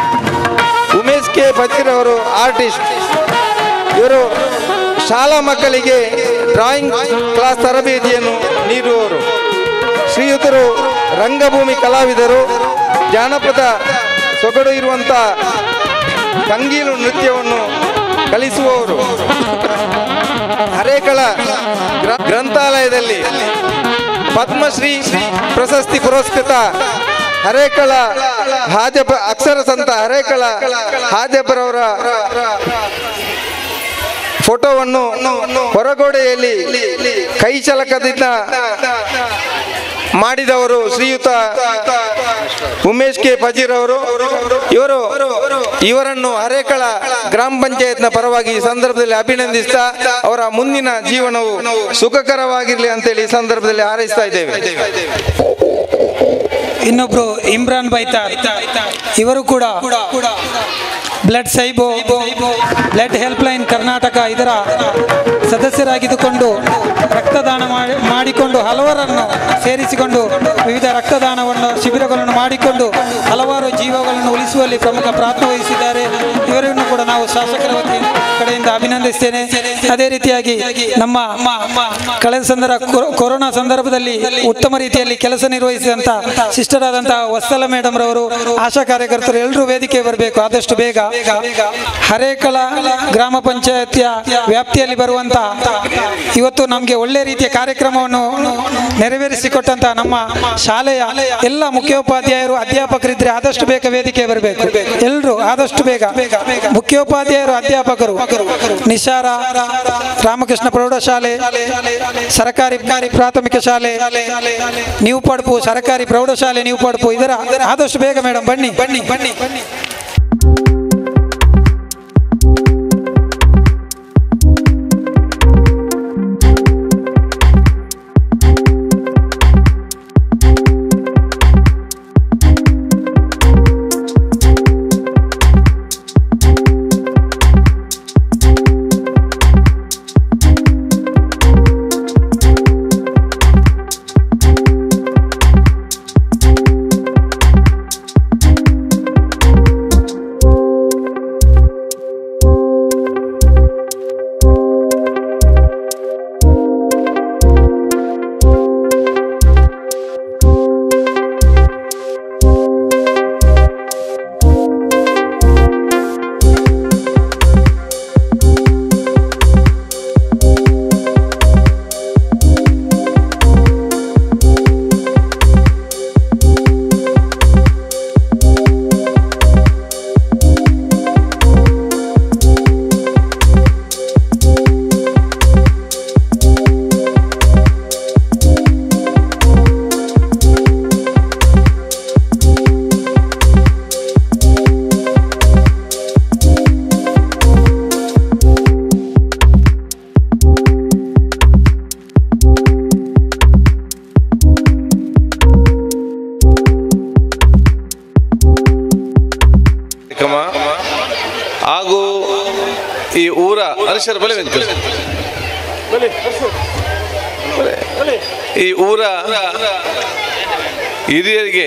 ಉಮೇಶ್ ಕೆ ಫಜೀರ್ ಅವರು ಆರ್ಟಿಸ್ಟ್ ಇವರು ಶಾಲಾ ಮಕ್ಕಳಿಗೆ ಡ್ರಾಯಿಂಗ್ ಕ್ಲಾಸ್ ತರಬೇತಿಯನ್ನು ನೀಡುವವರು ಶ್ರೀಯುತರು ರಂಗಭೂಮಿ ಕಲಾವಿದರು ಜಾನಪದ ಸೊಗಡು ಇರುವಂಥ ಕಂಗೀಲು ನೃತ್ಯವನ್ನು ಕಲಿಸುವವರು ಹರೇಕಳ ಗ್ರ- ಗ್ರಂಥಾಲಯದಲ್ಲಿ ಪದ್ಮಶ್ರೀ ಪ್ರಶಸ್ತಿ ಪುರಸ್ಕೃತ ಹರೇಕಳ ಹಾಜಪ ಅಕ್ಷರ ಸಂತ ಹರೇಕಳ ಹಾಜಪರವರ ಫೋಟೋವನ್ನು ಹೊರಗೋಡೆಯಲ್ಲಿ ಕೈ ಚಲಕದಿಂದ ಮಾಡಿದವರು ಶ್ರೀಯುತ ಉಮೇಶ್ ಕೆ ಫಜೀರ್ ಅವರು ಇವರು ಇವರನ್ನು ಹರೇಕಳ ಗ್ರಾಮ ಪಂಚಾಯತ್ನ ಪರವಾಗಿ ಈ ಸಂದರ್ಭದಲ್ಲಿ ಅಭಿನಂದಿಸ್ತಾ ಅವರ ಮುಂದಿನ ಜೀವನವು ಸುಖಕರವಾಗಿರಲಿ ಅಂತೇಳಿ ಈ ಸಂದರ್ಭದಲ್ಲಿ ಹಾರೈಸ್ತಾ ಇದ್ದೇವೆ ಇನ್ನೊಬ್ರು ಇಮ್ರಾನ್ ಬೈತಾರ್ ಇವರು ಕೂಡ ಬ್ಲಡ್ ಸೈಬೋ ಬ್ಲಡ್ ಹೆಲ್ಪ್ ಲೈನ್ ಕರ್ನಾಟಕ ಇದರ ಸದಸ್ಯರಾಗಿದ್ದುಕೊಂಡು ರಕ್ತದಾನ ಮಾಡಿ ಮಾಡಿಕೊಂಡು ಹಲವರನ್ನು ಸೇರಿಸಿಕೊಂಡು ವಿವಿಧ ರಕ್ತದಾನವನ್ನು ಶಿಬಿರಗಳನ್ನು ಮಾಡಿಕೊಂಡು ಹಲವಾರು ಜೀವಗಳನ್ನು ಉಳಿಸುವಲ್ಲಿ ಪ್ರಮುಖ ಪಾತ್ರ ವಹಿಸಿದ್ದಾರೆ ಇವರನ್ನು ಕೂಡ ನಾವು ಶಾಸಕರ ವತಿ ಕಡೆಯಿಂದ ಅಭಿನಂದಿಸ್ತೇನೆ ಅದೇ ರೀತಿಯಾಗಿ ನಮ್ಮ ಕಳೆದ ಸಂದರ್ಭ ಕೊರೋ- ಕೊರೋನಾ ಸಂದರ್ಭದಲ್ಲಿ ಉತ್ತಮ ರೀತಿಯಲ್ಲಿ ಕೆಲಸ ನಿರ್ವಹಿಸಿದಂತ ಸಿಸ್ಟರ್ ಆದಂತಹ ವತ್ಸಲ ಮೇಡಮ್ ರವರು ಆಶಾ ಕಾರ್ಯಕರ್ತರು ಎಲ್ಲರೂ ವೇದಿಕೆ ಬರಬೇಕು ಆದಷ್ಟು ಬೇಗ ಹರೇಕಳ ಗ್ರಾಮ ಪಂಚಾಯತಿಯ ವ್ಯಾಪ್ತಿಯಲ್ಲಿ ಬರುವಂತ ಇವತ್ತು ನಮಗೆ ಒಳ್ಳೆ ರೀತಿಯ ಕಾರ್ಯಕ್ರಮವನ್ನು ನೆರವೇರಿಸಿಕೊಟ್ಟಂತ ನಮ್ಮ ಶಾಲೆಯ ಎಲ್ಲ ಮುಖ್ಯೋಪಾಧ್ಯಾಯರು ಅಧ್ಯಾಪಕರಿದ್ರೆ ಆದಷ್ಟು ಬೇಗ ವೇದಿಕೆ ಬರಬೇಕು ಎಲ್ಲರೂ ಆದಷ್ಟು ಬೇಗ ಮುಖ್ಯೋಪಾಧ್ಯಾಯರು ಅಧ್ಯಾಪಕರು ನಿಶಾರ ರಾಮಕೃಷ್ಣ ಪ್ರೌಢಶಾಲೆ ಸರ್ಕಾರಿ ಪ್ರಾಥಮಿಕ ಶಾಲೆ ನ್ಯೂ ಪಡ್ಪು ಸರ್ಕಾರಿ ಪ್ರೌಢಶಾಲೆ ನ್ಯೂ ಪಡ್ಪು ಇದರ ಆದಷ್ಟು ಬೇಗ ಮೇಡಮ್ ಬನ್ನಿ ಬನ್ನಿ ಬನ್ನಿ ಬನ್ನಿ ಮನುಷ್ಯರ ಬಲೆ ನಿಂತು ಈ ಊರ ಹಿರಿಯರಿಗೆ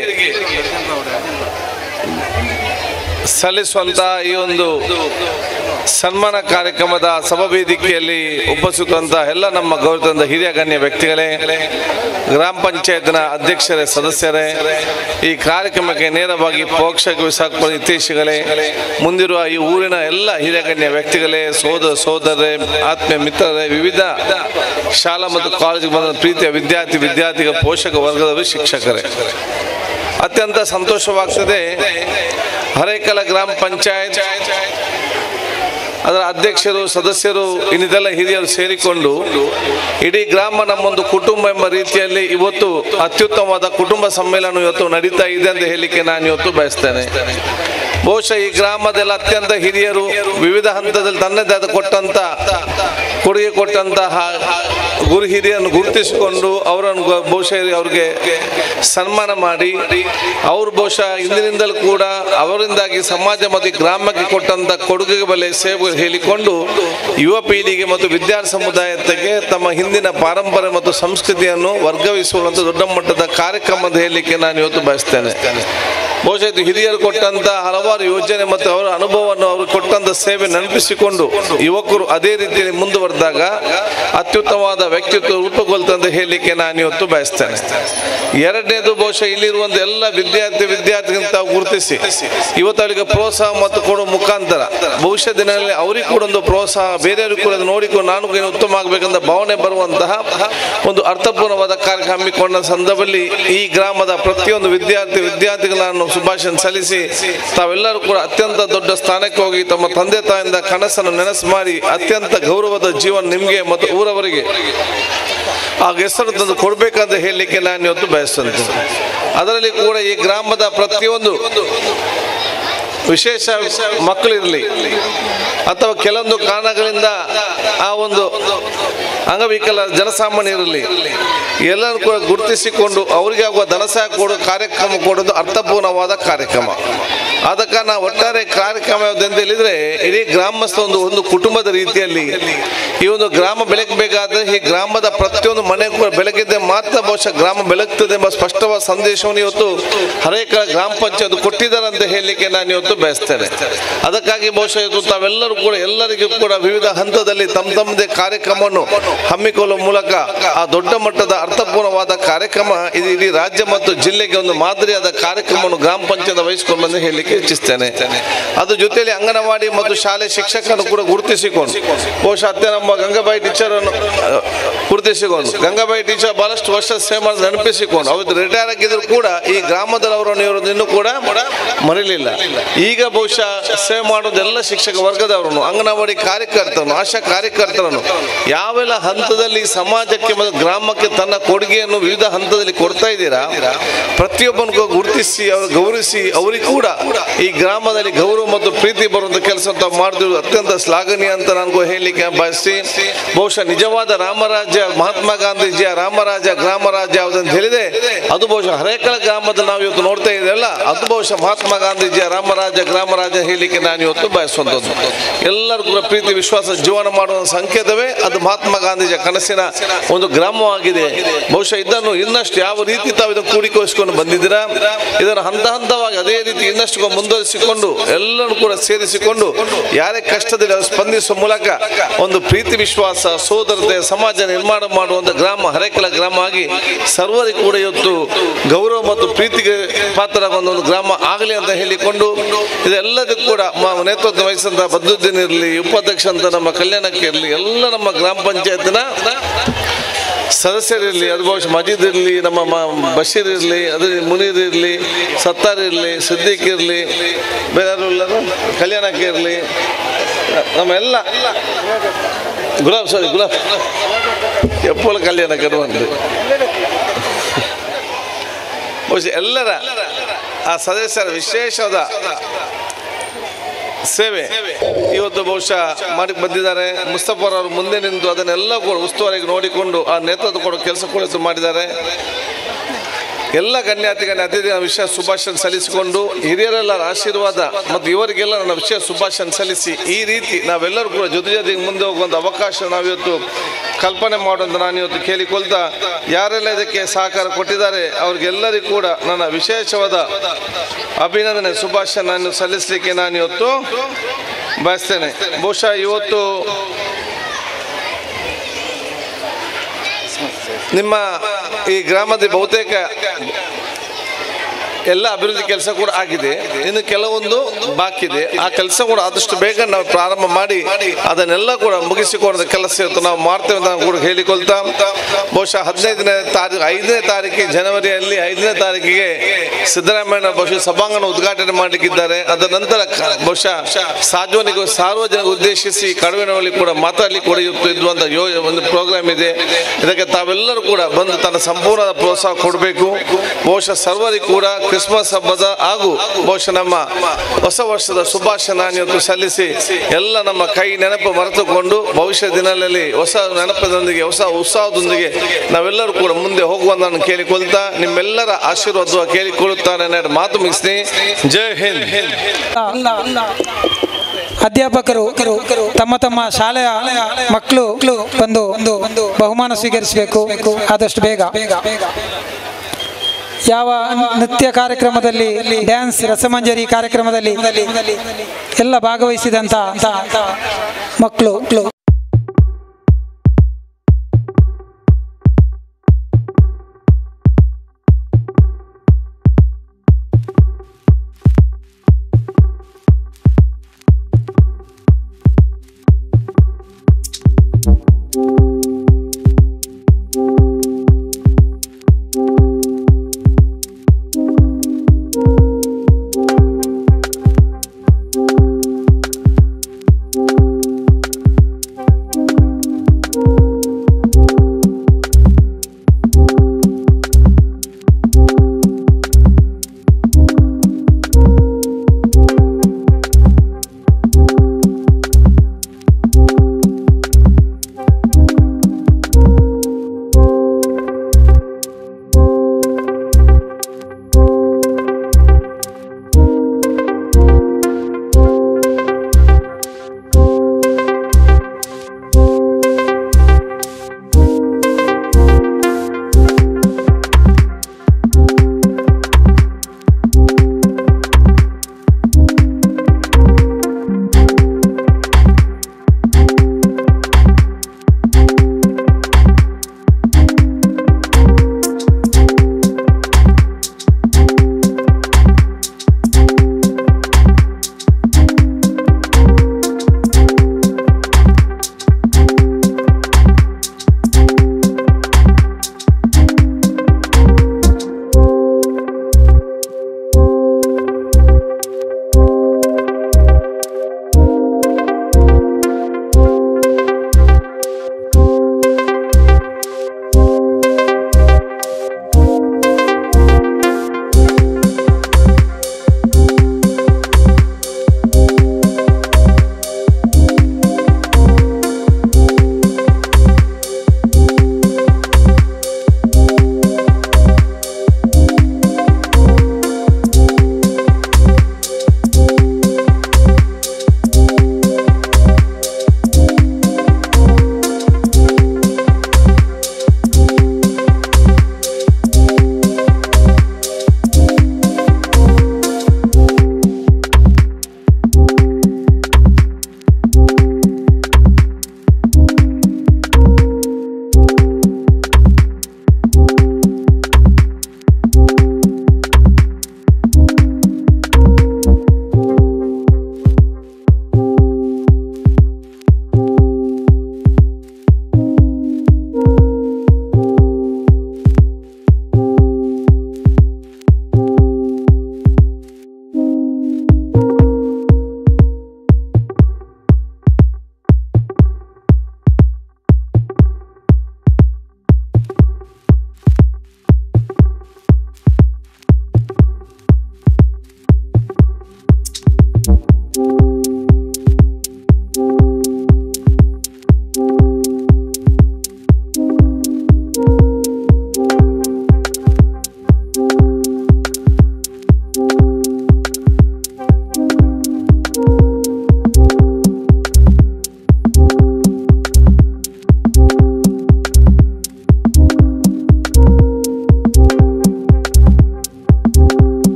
ಸಲ್ಲಿಸುವಂತ ಈ ಒಂದು ಸನ್ಮಾನ ಕಾರ್ಯಕ್ರಮದ ಸಭಾವೇದಿಕೆಯಲ್ಲಿ ಉಪಸ್ಥಿತಂತ ಎಲ್ಲ ನಮ್ಮ ಗೌರವದ ಹಿರಿಯ ಗಣ್ಯ ವ್ಯಕ್ತಿಗಳೇ ಗ್ರಾಮ ಪಂಚಾಯತ್ನ ಅಧ್ಯಕ್ಷರೇ ಸದಸ್ಯರೇ ಈ ಕಾರ್ಯಕ್ರಮಕ್ಕೆ ನೇರವಾಗಿ ಪರೋಕ್ಷ ಹಿತೈಷಿಗಳೇ ಮುಂದಿರುವ ಈ ಊರಿನ ಎಲ್ಲ ಹಿರಿಯ ಗಣ್ಯ ವ್ಯಕ್ತಿಗಳೇ ಸೋದರ ಸೋದರರೇ ಆತ್ಮೀಯ ಮಿತ್ರರೇ ವಿವಿಧ ಶಾಲಾ ಮತ್ತು ಕಾಲೇಜಿಗೆ ಬಂದ ಪ್ರೀತಿಯ ವಿದ್ಯಾರ್ಥಿ ವಿದ್ಯಾರ್ಥಿಗಳ ಪೋಷಕ ವರ್ಗದವರು ಶಿಕ್ಷಕರೇ ಅತ್ಯಂತ ಸಂತೋಷವಾಗ್ತದೆ ಹರೇಕಲ ಗ್ರಾಮ ಪಂಚಾಯತ್ ಅದರ ಅಧ್ಯಕ್ಷರು ಸದಸ್ಯರು ಇನ್ನಿದೆಲ್ಲ ಹಿರಿಯರು ಸೇರಿಕೊಂಡು ಇಡೀ ಗ್ರಾಮ ನಮ್ಮೊಂದು ಕುಟುಂಬ ಎಂಬ ರೀತಿಯಲ್ಲಿ ಇವತ್ತು ಅತ್ಯುತ್ತಮವಾದ ಕುಟುಂಬ ಸಮ್ಮೇಳನ ಇವತ್ತು ನಡೀತಾ ಇದೆ ಅಂತ ಹೇಳಲಿಕ್ಕೆ ನಾನು ಇವತ್ತು ಬಯಸ್ತೇನೆ ಬಹುಶಃ ಈ ಗ್ರಾಮದಲ್ಲಿ ಅತ್ಯಂತ ಹಿರಿಯರು ವಿವಿಧ ಹಂತದಲ್ಲಿ ತನ್ನದೇ ಆದ ಕೊಟ್ಟಂತ ಕೊಡುಗೆ ಕೊಟ್ಟಂತಹ ಗುರು ಹಿರಿಯರನ್ನು ಗುರುತಿಸಿಕೊಂಡು ಅವರನ್ನು ಗೊ- ಬಹುಶಃ ಅವ್ರಿಗೆ ಸನ್ಮಾನ ಮಾಡಿ ಅವರು ಬಹುಶಃ ಇಂದಿನಿಂದಲೂ ಕೂಡ ಅವರಿಂದಾಗಿ ಸಮಾಜ ಮತ್ತು ಈ ಗ್ರಾಮಕ್ಕೆ ಕೊಟ್ಟಂತ ಕೊಡುಗೆ ಬೆಲೆ ಸೇವೆ ಹೇಳಿಕೊಂಡು ಯುವ ಪೀಳಿಗೆ ಮತ್ತು ವಿದ್ಯಾರ್ಥಿ ಸಮುದಾಯಕ್ಕೆ ತಮ್ಮ ಹಿಂದಿನ ಪಾರಂಪರೆ ಮತ್ತು ಸಂಸ್ಕೃತಿಯನ್ನು ವರ್ಗವಿಸುವಂತ ದೊಡ್ಡ ಮಟ್ಟದ ಕಾರ್ಯಕ್ರಮ ಅಂತ ಹೇಳಲಿಕ್ಕೆ ನಾನು ಇವತ್ತು ಬಯಸ್ತೇನೆ ಬಹುಶಃ ಇದು ಹಿರಿಯರು ಕೊಟ್ಟಂತ ಹಲವಾರು ಯೋಜನೆ ಮತ್ತು ಅವರ ಅನುಭವವನ್ನು ಅವರು ಕೊಟ್ಟಂತ ಸೇವೆ ನೆನಪಿಸಿಕೊಂಡು ಯುವಕರು ಅದೇ ರೀತಿಯಲ್ಲಿ ಮುಂದುವರೆದಾಗ ಅತ್ಯುತ್ತಮವಾದ ವ್ಯಕ್ತಿತ್ವ ರೂಪುಗೊಳ್ತಂತ ಹೇಳಲಿಕ್ಕೆ ನಾನು ಇವತ್ತು ಬಯಸ್ತೇನೆ ಎರಡನೇದು ಬಹುಶಃ ಇಲ್ಲಿರುವಂತ ಎಲ್ಲ ವಿದ್ಯಾರ್ಥಿ ವಿದ್ಯಾರ್ಥಿಗಳನ್ನ ತಾವು ಗುರುತಿಸಿ ಇವತ್ತು ಅವರಿಗೆ ಪ್ರೋತ್ಸಾಹ ಮತ್ತು ಕೊಡುವ ಮುಖಾಂತರ ಭವಿಷ್ಯ ದಿನಗಳಲ್ಲಿ ಅವರಿಗೆ ಕೂಡ ಒಂದು ಪ್ರೋತ್ಸಾಹ ಬೇರೆಯವ್ರಿಗೆ ಕೂಡ ಅದನ್ನ ನೋಡಿಕೊಂಡು ನಾನು ಕೂಡ ಇನ್ನು ಉತ್ತಮ ಆಗಬೇಕಂತ ಭಾವನೆ ಬರುವಂತಹ ಒಂದು ಅರ್ಥಪೂರ್ಣವಾದ ಕಾರ್ಯಕ್ರಮ ಹಮ್ಮಿಕೊಂಡ ಸಂದರ್ಭದಲ್ಲಿ ಈ ಗ್ರಾಮದ ಪ್ರತಿಯೊಂದು ವಿದ್ಯಾರ್ಥಿ ವಿದ್ಯಾರ್ಥಿಗಳನ್ನು ಶುಭಾಶಯ ಸಲ್ಲಿಸಿ ತಾವೆಲ್ಲರೂ ಕೂಡ ಅತ್ಯಂತ ದೊಡ್ಡ ಸ್ಥಾನಕ್ಕೆ ಹೋಗಿ ತಮ್ಮ ತಂದೆ ತಾಯಿಂದ ಕನಸನ್ನು ನೆನಸು ಮಾಡಿ ಅತ್ಯಂತ ಗೌರವದ ಜೀವನ ನಿಮಗೆ ಮತ್ತು ಊರವರಿಗೆ ಆ ಹೆಸರು ತಂದು ಕೊಡಬೇಕಂತ ಹೇಳಲಿಕ್ಕೆ ನಾನು ಇವತ್ತು ಬಯಸ್ತೇನೆ ಅದರಲ್ಲಿ ಕೂಡ ಈ ಗ್ರಾಮದ ಪ್ರತಿಯೊಂದು ವಿಶೇಷ ಮಕ್ಕಳಿರಲಿ ಅಥವಾ ಕೆಲವೊಂದು ಕಾರಣಗಳಿಂದ ಆ ಒಂದು ಅಂಗವಿಕಲ ಜನಸಾಮಾನ್ಯರಿರಲಿ ಎಲ್ಲರೂ ಕೂಡ ಗುರುತಿಸಿಕೊಂಡು ಅವರಿಗೆ ಆಗುವ ಧನಸಹಾಯ ಕೊಡೋ ಕಾರ್ಯಕ್ರಮ ಕೊಡೋದು ಅರ್ಥಪೂರ್ಣವಾದ ಕಾರ್ಯಕ್ರಮ ಆದ ಕಾರಣ ಒಟ್ಟಾರೆ ಕಾರ್ಯಕ್ರಮ ಯಾವುದೆಂತ ಹೇಳಿದ್ರೆ ಇಡೀ ಗ್ರಾಮಸ್ಥ ಒಂದು ಒಂದು ಕುಟುಂಬದ ರೀತಿಯಲ್ಲಿ ಈ ಒಂದು ಗ್ರಾಮ ಬೆಳಗಬೇಕಾದ್ರೆ ಈ ಗ್ರಾಮದ ಪ್ರತಿಯೊಂದು ಮನೆ ಕೂಡ ಬೆಳಗಿದ್ದೆ ಮಾತ್ರ ಬಹುಶಃ ಗ್ರಾಮ ಬೆಳಗ್ತದೆ ಎಂಬ ಸ್ಪಷ್ಟವಾದ ಸಂದೇಶವನ್ನು ಇವತ್ತು ಹರೇಕ ಗ್ರಾಮ ಪಂಚಾಯತ್ ಕೊಟ್ಟಿದ್ದಾರೆ ಅಂತ ಹೇಳಲಿಕ್ಕೆ ನಾನು ಇವತ್ತು ಬಯಸ್ತೇನೆ ಅದಕ್ಕಾಗಿ ಬಹುಶಃ ಇದು ತಾವೆಲ್ಲರೂ ಕೂಡ ಎಲ್ಲರಿಗೂ ಕೂಡ ವಿವಿಧ ಹಂತದಲ್ಲಿ ತಮ್ಮ ತಮ್ಮದೇ ಕಾರ್ಯಕ್ರಮವನ್ನು ಹಮ್ಮಿಕೊಳ್ಳುವ ಮೂಲಕ ಆ ದೊಡ್ಡ ಮಟ್ಟದ ಅರ್ಥಪೂರ್ಣವಾದ ಕಾರ್ಯಕ್ರಮ ಇದು ಇಡೀ ರಾಜ್ಯ ಮತ್ತು ಜಿಲ್ಲೆಗೆ ಒಂದು ಮಾದರಿಯಾದ ಕಾರ್ಯಕ್ರಮವನ್ನು ಗ್ರಾಮ ಪಂಚಾಯತ್ ವಹಿಸಿಕೊಂಡು ಬಂದು ಹೇಳಲಿಕ್ಕೆ ಇಚ್ಛಿಸ್ತೇನೆ ಅದ್ರ ಜೊತೆಯಲ್ಲಿ ಅಂಗನವಾಡಿ ಮತ್ತು ಶಾಲೆ ಶಿಕ್ಷಕರನ್ನು ಕೂಡ ಗುರುತಿಸಿಕೊಂಡು ಬಹುಶಃ ಅತ್ತೆ ನಮ್ಮ ಗಂಗಾಬಾಯಿ ಟೀಚರ್ ಅನ್ನು ಆ, ಗುರುತಿಸಿಕೊಂಡು ಗಂಗಾಬಾಯಿ ಟೀಚರ್ ಬಹಳಷ್ಟು ವರ್ಷ ಸೇವೆ ಮಾಡಿ ನೆನಪಿಸಿಕೊಂಡು ಅವ್ರು ರಿಟೈರ್ ಆಗಿದ್ರು ಕೂಡ ಈ ಗ್ರಾಮದಲ್ಲಿ ಅವರನ್ನು ಇವರು ಇನ್ನೂ ಕೂಡ ಮರೀಲಿಲ್ಲ ಈಗ ಬಹುಶಃ ಸೇವೆ ಮಾಡೋದೆಲ್ಲ ಶಿಕ್ಷಕ ವರ್ಗದವರನ್ನು ಅಂಗನವಾಡಿ ಕಾರ್ಯಕರ್ತರನ್ನು ಆಶಾ ಕಾರ್ಯಕರ್ತರನ್ನು ಯಾವೆಲ್ಲ ಹಂತದಲ್ಲಿ ಸಮಾಜಕ್ಕೆ ಮತ್ತು ಗ್ರಾಮಕ್ಕೆ ತನ್ನ ಕೊಡುಗೆಯನ್ನು ವಿವಿಧ ಹಂತದಲ್ಲಿ ಕೊಡ್ತಾ ಇದ್ದೀರಾ ಪ್ರತಿಯೊಬ್ಬನಿಗೂ ಗುರುತಿಸಿ ಅವರು ಗೌರವಿಸಿ ಅವರಿಗೆ ಕೂಡ ಈ ಗ್ರಾಮದಲ್ಲಿ ಗೌರವ ಮತ್ತು ಪ್ರೀತಿ ಬರುವಂತ ಕೆಲಸ ತಾವು ಮಾಡ್ತಿರೋದು ಅತ್ಯಂತ ಶ್ಲಾಘನೀಯ ಅಂತ ನನಗೂ ಹೇಳಲಿಕ್ಕೆ ಬಯಸಿ ಬಹುಶಃ ನಿಜವಾದ ರಾಮರಾಜ್ಯ ಮಹಾತ್ಮ ಗಾಂಧೀಜಿಯ ರಾಮರಾಜ ಗ್ರಾಮರಾಜ್ಯ ಯಾವುದಂತ ಹೇಳಿದೆ ಅದು ಬಹುಶಃ ಹರೇಕಳ ಗ್ರಾಮದಲ್ಲಿ ನಾವು ಇವತ್ತು ನೋಡ್ತಾ ಇದ್ದೇವಲ್ಲ ಅದು ಬಹುಶಃ ಮಹಾತ್ಮ ಗಾಂಧೀಜಿಯ ರಾಮರಾಜ ಗ್ರಾಮರಾಜ ಹೇಳಲಿಕ್ಕೆ ನಾನು ಇವತ್ತು ಬಯಸುವಂಥದ್ದು ಎಲ್ಲರೂ ಕೂಡ ಪ್ರೀತಿ ವಿಶ್ವಾಸ ಜೀವನ ಮಾಡುವ ಸಂಕೇತವೇ ಅದು ಮಹಾತ್ಮ ಗಾಂಧೀಜಿಯ ಕನಸಿನ ಒಂದು ಗ್ರಾಮವಾಗಿದೆ ಬಹುಶಃ ಇದನ್ನು ಇನ್ನಷ್ಟು ಯಾವ ರೀತಿ ತಾವು ಇದನ್ನು ಕೂಡಿಕೋಸ್ಕೊಂಡು ಬಂದಿದ್ದೀರಾ ಇದನ್ನು ಹಂತ ಹಂತವಾಗಿ ಅದೇ ರೀತಿ ಇನ್ನಷ್ಟು ಮುಂದುವರಿಸಿಕೊಂಡು ಎಲ್ಲರೂ ಕೂಡ ಸೇರಿಸಿಕೊಂಡು ಯಾರೇ ಕಷ್ಟದಲ್ಲಿ ಅವರು ಸ್ಪಂದಿಸುವ ಮೂಲಕ ಒಂದು ಪ್ರೀತಿ ವಿಶ್ವಾಸ ಸೋದರತೆ ಸಮಾಜ ನಿರ್ಮಾಣ ಮಾಡುವಂತ ಗ್ರಾಮ ಹರೇಕಲ ಗ್ರಾಮ ಆಗಿ ಸರ್ವರಿಗೂ ಕೂಡ ಇವತ್ತು ಗೌರವ ಮತ್ತು ಪ್ರೀತಿಗೆ ಪಾತ್ರರಾಗುವಂತ ಒಂದು ಗ್ರಾಮ ಆಗಲಿ ಅಂತ ಹೇಳಿಕೊಂಡು ಇದೆಲ್ಲದಕ್ಕೂ ಕೂಡ ಮ- ನೇತೃತ್ವ ವಹಿಸಿದಂತ ಬದ್ದುದ್ದೀನ್ ಇರಲಿ ಉಪಾಧ್ಯಕ್ಷ ಅಂತ ನಮ್ಮ ಕಲ್ಯಾಣಕ್ಕೆ ಇರಲಿ ಎಲ್ಲ ನಮ್ಮ ಗ್ರಾಮ ಪಂಚಾಯತ್ನ ಸದಸ್ಯರಿರಲಿ ಅದು ಬಹುಶಃ ಮಜೀದ್ ಇರಲಿ ನಮ್ಮ ಮ- ಬಶೀರ್ ಇರಲಿ ಅದು ಮುನೀರ್ ಇರಲಿ ಸತ್ತಾರ್ ಇರಲಿ ಸಿದ್ದಿಕ್ ಇರಲಿ ಬೇರೆ ಯಾರು ಇಲ್ಲರು ಕಲ್ಯಾಣಕ್ಕೆ ಇರಲಿ ನಮ್ಮ ಎಲ್ಲ ಗುಲಾಬ್ ಸಾರಿ ಗುಲಾಬ್ ಎಪ್ಪಳ ಕಲ್ಯಾಣಕ್ಕೆ ಬಂದು ಬಹುಶಃ ಎಲ್ಲರ ಆ ಸದಸ್ಯರ ವಿಶೇಷವಾದ ಸೇವೆ ಇವತ್ತು ಬಹುಶಃ ಮಾಡಿ ಬಂದಿದ್ದಾರೆ ಮುಸ್ತಫರ್ ಅವರು ಮುಂದೆ ನಿಂತು ಅದನ್ನೆಲ್ಲ ಕೂಡ ಉಸ್ತುವಾರಿಗೆ ನೋಡಿಕೊಂಡು ಆ ನೇತೃತ್ವ ಕೊಡೋ ಕೆಲಸ ಕೂಡ ಇವತ್ತು ಮಾಡಿದ್ದಾರೆ ಎಲ್ಲ ಗಣ್ಯಾತಿ ಗಣ್ಯ ಅತಿಥಿಗಳ ವಿಷಯ ಶುಭಾಶಯ ಸಲ್ಲಿಸಿಕೊಂಡು ಹಿರಿಯರೆಲ್ಲರ ಆಶೀರ್ವಾದ ಮತ್ತು ಇವರಿಗೆಲ್ಲ ನನ್ನ ವಿಷಯ ಶುಭಾಶಯ ಸಲ್ಲಿಸಿ ಈ ರೀತಿ ನಾವೆಲ್ಲರೂ ಕೂಡ ಜೊತೆ ಜೊತೆಗೆ ಮುಂದೆ ಹೋಗುವಂಥ ಅವಕಾಶ ನಾವಿವತ್ತು ಕಲ್ಪನೆ ಮಾಡುವಂತ ನಾನು ಇವತ್ತು ಕೇಳಿಕೊಳ್ತಾ ಯಾರೆಲ್ಲ ಇದಕ್ಕೆ ಸಹಕಾರ ಕೊಟ್ಟಿದ್ದಾರೆ ಅವ್ರಿಗೆಲ್ಲರಿಗೂ ಕೂಡ ನನ್ನ ವಿಶೇಷವಾದ ಅಭಿನಂದನೆ ಶುಭಾಶಯ ನಾನು ಸಲ್ಲಿಸಲಿಕ್ಕೆ ನಾನು ಇವತ್ತು ಬಯಸ್ತೇನೆ ಬಹುಶಃ ಇವತ್ತು ನಿಮ್ಮ ಈ ಗ್ರಾಮದ ಬಹುತೇಕ ಎಲ್ಲ ಅಭಿವೃದ್ಧಿ ಕೆಲಸ ಕೂಡ ಆಗಿದೆ ಇನ್ನು ಕೆಲವೊಂದು ಬಾಕಿ ಇದೆ ಆ ಕೆಲಸ ಕೂಡ ಆದಷ್ಟು ಬೇಗ ನಾವು ಪ್ರಾರಂಭ ಮಾಡಿ ಅದನ್ನೆಲ್ಲ ಕೂಡ ಮುಗಿಸಿಕೊಳ್ಳದ ಕೆಲಸ ಇವತ್ತು ನಾವು ಮಾಡ್ತೇವೆ ಅಂತ ನಾನು ಕೂಡ ಹೇಳಿಕೊಳ್ತಾ ಬಹುಶಃ ಹದಿನೈದನೇ ತಾರೀಕು ಐದನೇ ತಾರೀಕಿಗೆ ಜನವರಿಯಲ್ಲಿ ಐದನೇ ತಾರೀಕಿಗೆ ಸಿದ್ದರಾಮಯ್ಯ ಬಹುಶಃ ಸಭಾಂಗಣ ಉದ್ಘಾಟನೆ ಮಾಡಲಿಕ್ಕಿದ್ದಾರೆ ಅದರ ನಂತರ ಕ- ಬಹುಶಃ ಸಾರ್ವಜನಿಕ ಸಾರ್ವಜನಿಕ ಉದ್ದೇಶಿಸಿ ಕಡುವಿನವಲ್ಲಿ ಕೂಡ ಮಾತಾಡಲಿಕ್ಕೆ ಕೂಡ ಇವತ್ತು ಇದ್ದಂಥ ಯೋ ಒಂದು ಪ್ರೋಗ್ರಾಮ್ ಇದೆ ಇದಕ್ಕೆ ತಾವೆಲ್ಲರೂ ಕೂಡ ಬಂದು ತನ್ನ ಸಂಪೂರ್ಣ ಪ್ರೋತ್ಸಾಹ ಕೊಡಬೇಕು ಬಹುಶಃ ಸರ್ವರಿಗೂ ಕೂಡ ಕ್ರಿಸ್ಮಸ್ ಹಬ್ಬದ ಹಾಗೂ ಬಹುಶಃ ನಮ್ಮ ಹೊಸ ವರ್ಷದ ಶುಭಾಶಯ ನಾನು ಇವತ್ತು ಸಲ್ಲಿಸಿ ಎಲ್ಲ ನಮ್ಮ ಕೈ ನೆನಪು ಮರೆತುಕೊಂಡು ಭವಿಷ್ಯ ದಿನಗಳಲ್ಲಿ ಹೊಸ ನೆನಪದೊಂದಿಗೆ ಹೊಸ ಉತ್ಸಾಹದೊಂದಿಗೆ ನಾವೆಲ್ಲರೂ ಕೂಡ ಮುಂದೆ ಹೋಗುವಂತ ನಾನು ಕೇಳಿಕೊಳ್ತಾ ನಿಮ್ಮೆಲ್ಲರ ಆಶೀರ್ವಾದ ಕೇಳಿಕೊಳ್ಳುತ್ತಾನೆ ಅನ್ನೋ ಮಾತು ಮುಗಿಸ್ತೀನಿ ಜೈ ಹಿಂದ್ ಅಧ್ಯಾಪಕರು ತಮ್ಮ ತಮ್ಮ ಶಾಲೆಯ ಮಕ್ಕಳು ಬಂದು ಒಂದು ಬಹುಮಾನ ಸ್ವೀಕರಿಸಬೇಕು ಆದಷ್ಟು ಬೇಗ ಯಾವ ನೃತ್ಯ ಕಾರ್ಯಕ್ರಮದಲ್ಲಿ ಡ್ಯಾನ್ಸ್ ರಸಮಂಜರಿ ಕಾರ್ಯಕ್ರಮದಲ್ಲಿ ಎಲ್ಲ ಭಾಗವಹಿಸಿದಂತ ಮಕ್ಕಳು